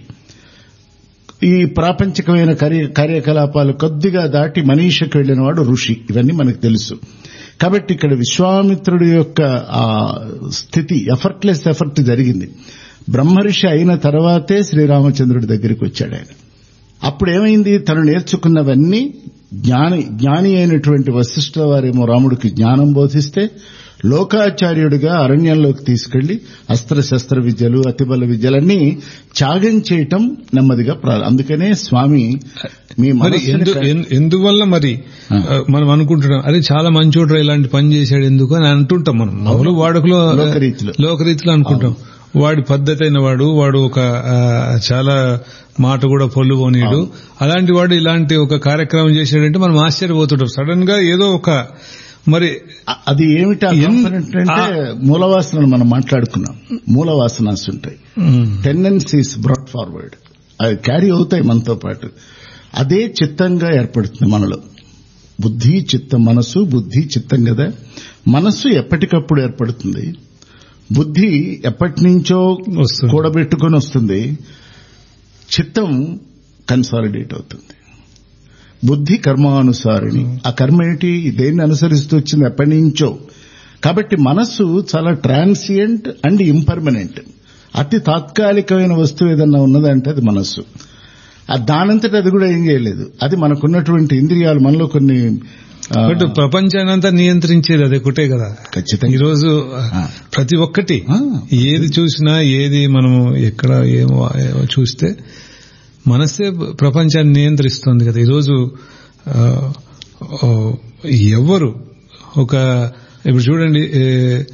[SPEAKER 2] ఈ ప్రాపంచికమైన కార్య కార్యకలాపాలు కొద్దిగా దాటి మనీషకు వెళ్లినవాడు ఋషి ఇవన్నీ మనకు తెలుసు కాబట్టి ఇక్కడ విశ్వామిత్రుడి యొక్క ఆ స్థితి ఎఫర్ట్లెస్ ఎఫర్ట్ జరిగింది బ్రహ్మర్షి అయిన తర్వాతే శ్రీరామచంద్రుడి దగ్గరికి వచ్చాడు ఆయన అప్పుడు ఏమైంది తను నేర్చుకున్నవన్నీ జ్ఞాని జ్ఞాని అయినటువంటి వశిష్ఠ వారేమో రాముడికి జ్ఞానం బోధిస్తే లోకాచార్యుడిగా అరణ్యంలోకి తీసుకెళ్లి అస్త్ర శస్త్ర విద్యలు అతిబల విద్యలన్నీ త్యాగం చేయటం నెమ్మదిగా ప్రారంభం అందుకనే స్వామి మీ
[SPEAKER 3] మరి
[SPEAKER 2] మనస్సుని
[SPEAKER 3] ఎందు ఎన్- ఎందువల్ల మరి
[SPEAKER 2] ఆ.
[SPEAKER 3] ఆ, మనం అనుకుంటున్నాం అరే చాలా మంచోడ్రా ఇలాంటి పని చేశాడు ఎందుకు అని అంటుంటాం మనం మామూలు వాడుకలో
[SPEAKER 2] లోకరీతిలో.
[SPEAKER 3] లోకరీతిలో అనుకుంటాం వాడి పద్ధతి అయిన వాడు వాడు ఒక ఆ, చాలా మాట కూడా పొల్లుపోనీడు అలాంటి వాడు ఇలాంటి ఒక కార్యక్రమం చేశాడంటే మనం ఆశ్చర్యపోతుంటాం సడన్ గా ఏదో ఒక మరి
[SPEAKER 2] అ- అది ఏమిటి ఆ
[SPEAKER 3] ఎన్-
[SPEAKER 2] component అంటే మూలవాసనలు మనం మాట్లాడుకున్నాం మూలవాసనాస్ ఉంటాయి
[SPEAKER 3] ఉమ్,
[SPEAKER 2] టెండెన్సీస్ బ్రాడ్ ఫార్వర్డ్ అవి క్యారీ అవుతాయి మనతో పాటు అదే చిత్తంగా ఏర్పడుతుంది మనలో బుద్ధి చిత్తం మనసు బుద్ధి చిత్తం కదా మనస్సు ఎప్పటికప్పుడు ఏర్పడుతుంది బుద్ధి ఎప్పటి నుంచో
[SPEAKER 3] వస్తుంది.
[SPEAKER 2] కూడబెట్టుకొని వస్తుంది చిత్తం కన్సాలిడేట్ అవుతుంది బుద్ధి కర్మానుసారిణి ఆ కర్మ ఏంటి దేన్ని అనుసరిస్తూ వచ్చింది ఎప్పటి నుంచో కాబట్టి మనస్సు చాలా ట్రాన్సియంట్ అండ్ ఇంపర్మనెంట్ అతి తాత్కాలికమైన వస్తువు ఏదన్నా ఉన్నదంటే అది మనస్సు ఆ దానంతట అది కూడా ఏం చేయలేదు అది మనకున్నటువంటి ఇంద్రియాలు మనలో కొన్ని ఆ,
[SPEAKER 3] బట్ ప్రపంచాన్ని అంతా నియంత్రించేది అది ఒకటే కదా
[SPEAKER 2] ఖచ్చితంగా
[SPEAKER 3] ఈరోజు
[SPEAKER 2] ఆ.
[SPEAKER 3] ప్రతి ఒక్కటి
[SPEAKER 2] ఆ.
[SPEAKER 3] ఏది చూసినా ఏది మనము ఎక్కడ ఏమో ఏమో చూస్తే మనసే ప్రపంచాన్ని నియంత్రిస్తుంది కదా ఈరోజు ఆ, ఆ, ఎవరు ఒక ఇప్పుడు చూడండి ఏ,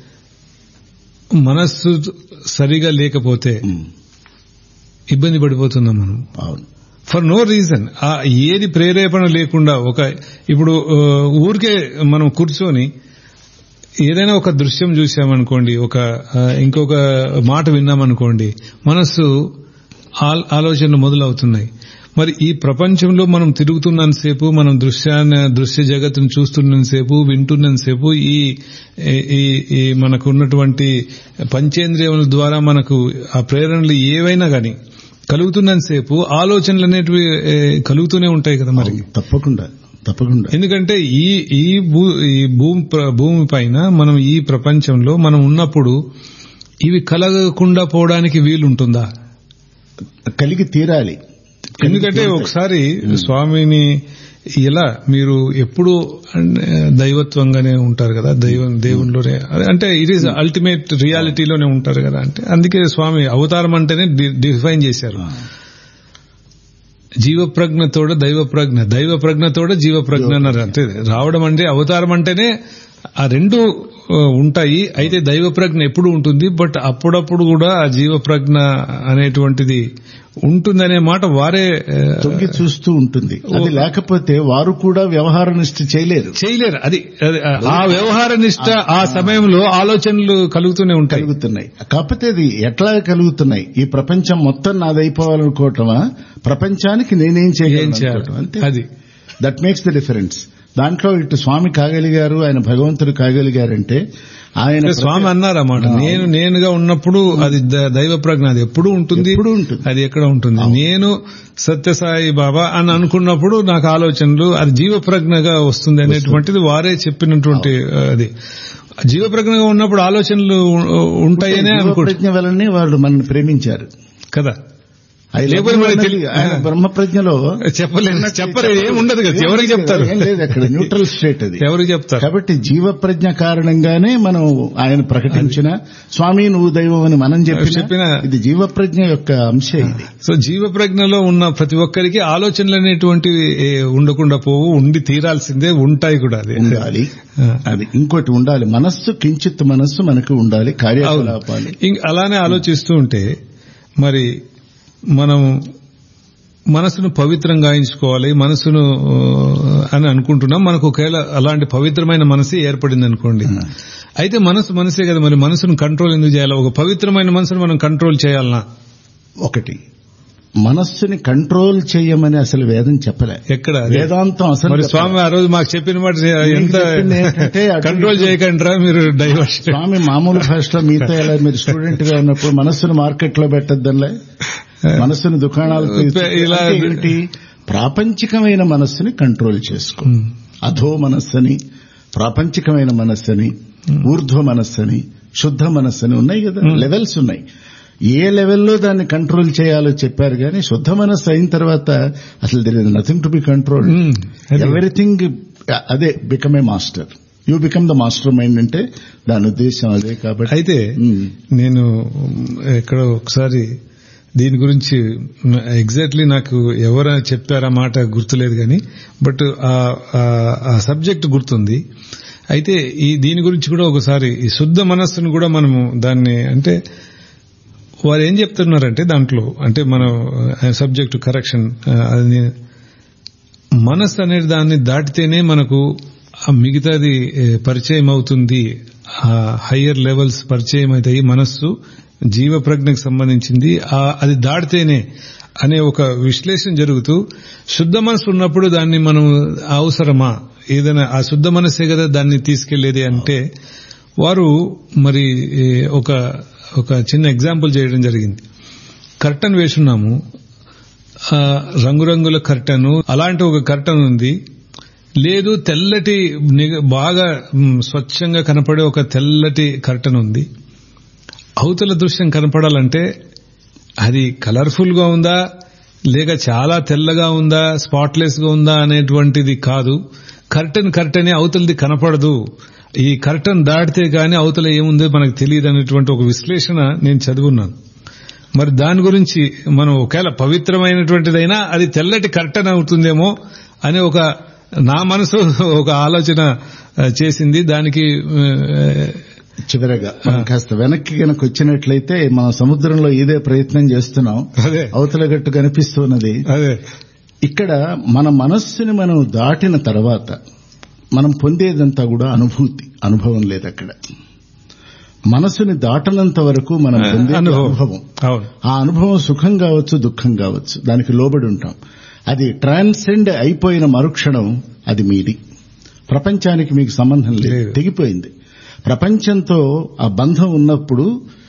[SPEAKER 3] మనస్సు సరిగా లేకపోతే
[SPEAKER 2] ఉమ్,
[SPEAKER 3] ఇబ్బంది పడిపోతున్నాం మనం
[SPEAKER 2] అవును
[SPEAKER 3] ఫర్ నో రీజన్ ఆ ఏది ప్రేరేపణ లేకుండా ఒక ఇప్పుడు ఆ, ఊరికే మనం కూర్చొని ఏదైనా ఒక దృశ్యం చూసామనుకోండి ఒక ఆ, ఇంకొక మాట విన్నామనుకోండి మనస్సు ఆల్- ఆలోచనలు మొదలవుతున్నాయి మరి ఈ ప్రపంచంలో మనం తిరుగుతున్నంతసేపు మనం దృశ్యాన్ని దృశ్య జగత్తును చూస్తున్నంతసేపు వింటున్నంతసేపు ఈ ఈ- ఈ ఈ మనకు ఉన్నటువంటి పంచేంద్రియముల ద్వారా మనకు ఆ ప్రేరణలు ఏవైనా గాని కలుగుతున్నంతసేపు ఆలోచనలు అనేటివి ఏ, కలుగుతూనే ఉంటాయి కదా మరి
[SPEAKER 2] తప్పకుండా తప్పకుండా
[SPEAKER 3] ఎందుకంటే ఈ ఈ భూ ఈ భూమి ప్ర- భూమి పైన మనం ఈ ప్రపంచంలో మనం ఉన్నప్పుడు ఇవి కలగకుండా పోవడానికి వీలుంటుందా
[SPEAKER 2] కలిగి తీరాలి
[SPEAKER 3] ఎందుకంటే ఒకసారి స్వామిని ఇలా మీరు ఎప్పుడు దైవత్వంగానే ఉంటారు కదా దైవం దేవునిలోనే అంటే ఇట్ ఈస్ అల్టిమేట్ రియాలిటీలోనే ఉంటారు కదా అంటే అందుకే స్వామి అవతారం అంటేనే డిఫైన్ చేశారు జీవ ప్రజ్ఞతోడ దైవ ప్రజ్ఞ దైవ ప్రజ్ఞతోడ జీవ ప్రజ్ఞ అన్నారు అంతే రావడం అంటే అవతారం అంటేనే ఆ రెండు ఆ, ఉంటాయి అయితే దైవ ప్రజ్ఞ ఎప్పుడు ఉంటుంది బట్ అప్పుడప్పుడు కూడా ఆ జీవ ప్రజ్ఞ అనేటువంటిది ఉంటుందనే మాట వారే ఆ,
[SPEAKER 2] తొంగి చూస్తూ ఉంటుంది అది లేకపోతే వారు కూడా వ్యవహార నిష్ఠ చేయలేరు
[SPEAKER 3] చేయలేరు అది అది, ఆ వ్యవహార నిష్ట ఆ సమయంలో ఆలోచనలు కలుగుతూనే ఉంటాయి
[SPEAKER 2] కలుగుతున్నాయి కాకపోతే అది ఎట్లా కలుగుతున్నాయి ఈ ప్రపంచం మొత్తం నాదైపోవాలనుకోవటమా ప్రపంచానికి నేనేం
[SPEAKER 3] ఏం
[SPEAKER 2] చేయగలను
[SPEAKER 3] చేయాలి
[SPEAKER 2] అనుకోవటం. అంతే
[SPEAKER 3] అది
[SPEAKER 2] దట్ మేక్స్ ద డిఫరెన్స్ దాంట్లో ఇటు స్వామి కాగలిగారు ఆయన భగవంతుడు కాగలిగారంటే ఆయన
[SPEAKER 3] స్వామి అన్నారు అన్నమాట నేను నేనుగా ఉన్నప్పుడు అది ద- దైవ ప్రజ్ఞ అది ఎప్పుడు ఉంటుంది
[SPEAKER 2] ఎప్పుడూ ఉంటుంది.
[SPEAKER 3] అది ఎక్కడ ఉంటుంది నేను సత్యసాయి బాబా అని అనుకున్నప్పుడు నాకు ఆలోచనలు అది జీవ ప్రజ్ఞగా వస్తుంది అనేటువంటిది వారే చెప్పినటువంటి ఆ, అది జీవ ప్రజ్ఞగా ఉన్నప్పుడు ఆలోచనలు ఉ- ఉంటాయనే అనుకుంటా
[SPEAKER 2] ప్రజ్ఞ వలనే వాళ్ళు మనల్ని ప్రేమించారు
[SPEAKER 3] కదా
[SPEAKER 2] I love
[SPEAKER 3] లేకపోతే
[SPEAKER 2] you
[SPEAKER 3] మనకి
[SPEAKER 2] అన్నది
[SPEAKER 3] తెలి-
[SPEAKER 2] ఆయన బ్రహ్మప్రజ్ఞలో
[SPEAKER 3] చెప్పలేదు చెప్పరు ఏం ఉండదు కదా ఎవరికి చెప్తారు
[SPEAKER 2] ఏం లేదు అక్కడ న్యూట్రల్ స్టేట్ అది
[SPEAKER 3] ఎవరికి చెప్తారు
[SPEAKER 2] కాబట్టి జీవ ప్రజ్ఞ కారణంగానే మనం ఆయన ప్రకటించిన స్వామి నువ్వు దైవం అని మనం చెప్పిన
[SPEAKER 3] చెప్పిన-
[SPEAKER 2] ఇది జీవ ప్రజ్ఞ యొక్క అంశం ఇది
[SPEAKER 3] సో జీవ ప్రజ్ఞలో ఉన్న ప్రతి ఒక్కరికి ఆలోచనలు అనేటువంటివి ఏ, ఉండకుండా పోవు ఉండి తీరాల్సిందే ఉంటాయి కూడా అది
[SPEAKER 2] ఉండాలి
[SPEAKER 3] ఆ.
[SPEAKER 2] అది ఇంకోటి ఉండాలి మనస్సు కించిత్ మనస్సు మనకు ఉండాలి కార్యకలాపాలు
[SPEAKER 3] ఇంక అలానే ఆలోచిస్తూ ఉంటే మరి మనం మనసును పవిత్రంగా గాయించుకోవాలి మనసును ఆ, అని అనుకుంటున్నాం మనకు ఒకవేళ అలాంటి పవిత్రమైన మనసే ఏర్పడింది అనుకోండి అయితే మనసు మనసే కదా మరి మనసును కంట్రోల్ ఎందుకు చేయాలి ఒక పవిత్రమైన మనసును మనం కంట్రోల్ చేయాలనా
[SPEAKER 2] ఒకటి మనస్సుని కంట్రోల్ చేయమని అసలు వేదం చెప్పలే
[SPEAKER 3] ఎక్కడ అది?
[SPEAKER 2] వేదాంతం అసలు
[SPEAKER 3] మరి
[SPEAKER 2] చెప్పలే.
[SPEAKER 3] స్వామి ఆ రోజు మాకు చెప్పిన మాట ఎంత
[SPEAKER 2] చెప్పింది ఏంటంటే అటు
[SPEAKER 3] కంట్రోల్
[SPEAKER 2] ఇటు-
[SPEAKER 3] చేయకండి మీరు డైవర్షన్
[SPEAKER 2] స్వామి మామూలు భాషలో మీతో ఎలా మీరు స్టూడెంట్ గా ఉన్నప్పుడు మనస్సును మార్కెట్ లో పెట్టద్దంలే మనస్సును దుకాణాలకు
[SPEAKER 3] ఇలా-
[SPEAKER 2] అంటే ఏంటి ప్రాపంచికమైన మనస్సుని కంట్రోల్ చేసుకో అధో మనస్సని ప్రాపంచికమైన మనస్సని ఊర్ధ్వ మనస్సని శుద్ధ మనస్సని ఉన్నాయి కదా లెవెల్స్ ఉన్నాయి ఏ లెవెల్లో దాన్ని కంట్రోల్ చేయాలో చెప్పారు కానీ శుద్ధ మనస్సు అయిన తర్వాత అసలు there is nothing to be control
[SPEAKER 3] Hmm. అదే.
[SPEAKER 2] ఎవ్రీథింగ్ అదే become a master you become the master mind అంటే దాని ఉద్దేశం అదే కాబట్టి
[SPEAKER 3] అయితే
[SPEAKER 2] Hmm.
[SPEAKER 3] నేను ఎక్కడో ఒకసారి దీని గురించి ఎగ్జాక్ట్లీ నాకు ఎవరు చెప్పారా మాట గుర్తులేదు కానీ బట్ ఆ సబ్జెక్ట్ గుర్తుంది అయితే ఈ దీని గురించి కూడా ఒకసారి ఈ శుద్ధ మనస్సును కూడా మనము దాన్ని అంటే వారు ఏం చెప్తున్నారంటే దాంట్లో అంటే మనం సబ్జెక్ట్ కరెక్షన్ అది మనస్సు అనేది దాన్ని దాటితేనే మనకు ఆ మిగతాది ఏ, పరిచయం అవుతుంది ఆ హయ్యర్ లెవెల్స్ పరిచయం అవుతాయి మనస్సు జీవ ప్రజ్ఞకు సంబంధించింది ఆ అది దాటితేనే అనే ఒక విశ్లేషణ జరుగుతూ శుద్ధ మనసు ఉన్నప్పుడు దాన్ని మనం అవసరమా ఏదైనా ఆ శుద్ధ మనస్సే కదా దాన్ని తీసుకెళ్లేది అంటే వారు మరి ఏ, ఒక ఒక చిన్న ఎగ్జాంపుల్ చేయడం జరిగింది కర్టన్ వేసున్నాము ఆ, రంగురంగుల కర్టను అలాంటి ఒక కర్టన్ ఉంది లేదు తెల్లటి నిగ- బాగా మ్, స్వచ్ఛంగా కనపడే ఒక తెల్లటి కర్టన్ ఉంది అవతల దృశ్యం కనపడాలంటే అది కలర్ఫుల్ గా ఉందా లేక చాలా తెల్లగా ఉందా స్పాట్లెస్ గా ఉందా అనేటువంటిది కాదు కర్టన్ కర్టనే అవతలది కనపడదు ఈ కర్టన్ దాటితే గానీ అవతల ఏముందో మనకు తెలియదు అనేటువంటి ఒక విశ్లేషణ నేను చదువున్నాను మరి దాని గురించి మనం ఒకవేళ పవిత్రమైనటువంటిదైనా అది తెల్లటి కర్టన్ అవుతుందేమో అనే ఒక నా మనసు ఒక ఆలోచన ఆ, చేసింది దానికి ఆ,
[SPEAKER 2] చివరగా మనం కాస్త వెనక్కి గనక వచ్చినట్లయితే మనం సముద్రంలో ఇదే ప్రయత్నం చేస్తున్నాం
[SPEAKER 3] అదే
[SPEAKER 2] అవతల గట్టు కనిపిస్తున్నది
[SPEAKER 3] అదే
[SPEAKER 2] ఇక్కడ మన మనస్సుని మనం దాటిన తర్వాత మనం పొందేదంతా కూడా అనుభూతి అనుభవం లేదు అక్కడ మనసుని దాటనంత వరకు మనం పొందే
[SPEAKER 3] అనుభవం
[SPEAKER 2] అనుభవం
[SPEAKER 3] అవును
[SPEAKER 2] ఆ అనుభవం సుఖం కావచ్చు దుఃఖం కావచ్చు దానికి లోబడి ఉంటాం అది ట్రాన్సెండ్ అయిపోయిన మరుక్షణం అది మీది ప్రపంచానికి మీకు సంబంధం లేదు
[SPEAKER 3] లేదు.
[SPEAKER 2] తెగిపోయింది ప్రపంచంతో ఆ బంధం ఉన్నప్పుడు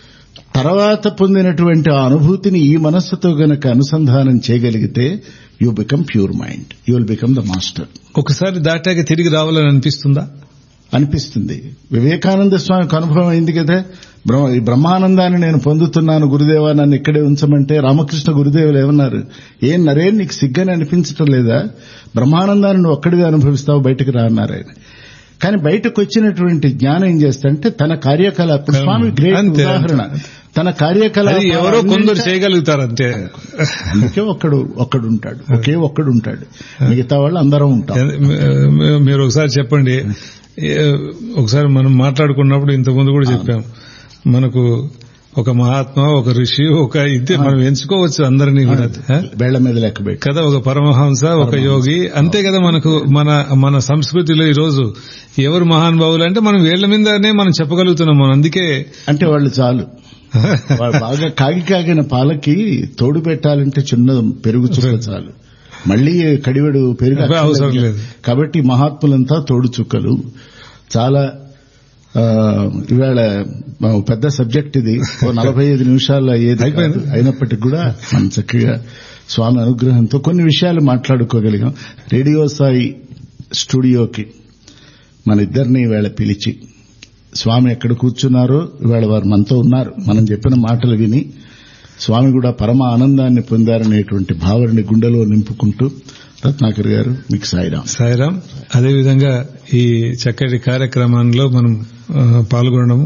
[SPEAKER 2] తర్వాత పొందినటువంటి ఆ అనుభూతిని ఈ మనస్సుతో గనక అనుసంధానం చేయగలిగితే you become pure mind you will become the master
[SPEAKER 3] ఒకసారి దాటాక తిరిగి రావాలని అనిపిస్తుందా
[SPEAKER 2] అనిపిస్తుంది వివేకానంద స్వామికి అనుభవం అయింది కదా బ్రహ్మ- ఈ బ్రహ్మానందాన్ని నేను పొందుతున్నాను గురుదేవా నన్ను ఇక్కడే ఉంచమంటే రామకృష్ణ గురుదేవులు ఏమన్నారు ఏం నరేన్ నీకు సిగ్గని అనిపించటం లేదా బ్రహ్మానందాన్ని నువ్వు ఒక్కడిగా అనుభవిస్తావు బయటకు రా అన్నారు ఆయన కానీ బయటకు వచ్చినటువంటి జ్ఞానం ఏం చేస్తాడంటే తన కార్యకలాప స్వామి గ్రేట్
[SPEAKER 3] అంతే,
[SPEAKER 2] ఉదాహరణ తన
[SPEAKER 3] అది
[SPEAKER 2] కార్యకలాప
[SPEAKER 3] ఎవరో కొందరు చేయగలుగుతారు అంతే
[SPEAKER 2] అందుకే ఒక్కడు ఒక్కడు ఉంటాడు ఒకే ఒక్కడు ఉంటాడు మిగతా వాళ్ళు అందరం ఉంటాం
[SPEAKER 3] మీ- మీరు ఒకసారి చెప్పండి ఏ, ఒకసారి మనం మాట్లాడుకున్నప్పుడు ఇంతకుముందు కూడా చెప్పాం మనకు ఒక మహాత్మ ఒక ఋషి ఒక ఇదే మనం ఎంచుకోవచ్చు అందరినీ కూడా ఆ?
[SPEAKER 2] వేళ్ల మీద లెక్క పెట్టి
[SPEAKER 3] కదా ఒక పరమహంస ఒక యోగి అంతే కదా మనకు మన మన సంస్కృతిలో ఈ రోజు ఎవరు మహానుభావులు అంటే మనం వేళ్ల మీదనే మనం చెప్పగలుగుతున్నాం మనం అందుకే
[SPEAKER 2] అంటే వాళ్ళు చాలు వాళ్ళు బాగా కాగి కాగిన పాలకి తోడు పెట్టాలంటే చిన్న పెరుగు చుక్క చాలు మళ్ళీ కడివెడు పెరుగు
[SPEAKER 3] అవసరం
[SPEAKER 2] అక్కర్లేదు.
[SPEAKER 3] లేదు.
[SPEAKER 2] కాబట్టి మహాత్ములంతా తోడు చుక్కలు చాలా ఆ, ఇవాళ మా పెద్ద సబ్జెక్ట్ ఇది ఓ నలభై ఐదు నిమిషాల్లో అయ్యేది
[SPEAKER 3] అయిపోయింది.
[SPEAKER 2] కాదు. అయినప్పటికీ కూడా మనం చక్కగా స్వామి అనుగ్రహంతో కొన్ని విషయాలు మాట్లాడుకోగలిగాం రేడియో సాయి స్టూడియోకి మన ఇద్దరిని ఇవాళ పిలిచి స్వామి ఎక్కడ కూర్చున్నారో ఇవాళ వారు మనతో ఉన్నారు మనం చెప్పిన మాటలు విని స్వామి కూడా పరమ ఆనందాన్ని పొందారనేటువంటి భావనని గుండెలో నింపుకుంటూ రత్నాకర్ గారు మీకు సాయిరాం
[SPEAKER 3] సాయిరాం అదేవిధంగా ఈ చక్కటి కార్యక్రమంలో మనం ఆ, పాల్గొనడము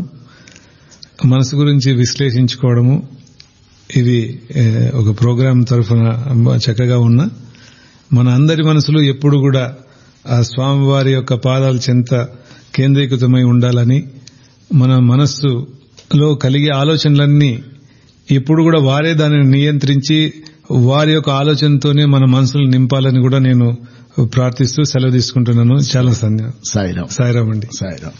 [SPEAKER 3] మనసు గురించి విశ్లేషించుకోవడము ఇది ఏ, ఒక ప్రోగ్రాం తరఫున చక్కగా ఉన్న మన అందరి మనసులు ఎప్పుడు కూడా ఆ స్వామివారి యొక్క పాదాల చెంత కేంద్రీకృతమై ఉండాలని మన మనస్సులో కలిగే ఆలోచనలన్నీ ఎప్పుడు కూడా వారే దానిని నియంత్రించి వారి యొక్క ఆలోచనతోనే మన మనసులు నింపాలని కూడా నేను ప్రార్థిస్తూ సెలవు తీసుకుంటున్నాను చాలా సంధ్య
[SPEAKER 2] సాయిరాం
[SPEAKER 3] సాయిరామ్ అండి
[SPEAKER 2] సాయిరాం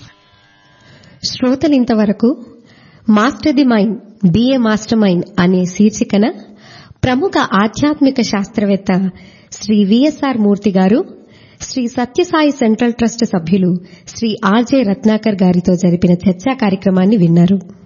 [SPEAKER 1] శ్రోతలింతవరకు master the mind be a master mind అనే శీర్షికన ప్రముఖ ఆధ్యాత్మిక శాస్త్రవేత్త శ్రీ విఎస్ఆర్ మూర్తి గారు శ్రీ సత్యసాయి సెంట్రల్ ట్రస్ట్ సభ్యులు శ్రీ ఆర్జే రత్నాకర్ గారితో జరిపిన చర్చా కార్యక్రమాన్ని విన్నారు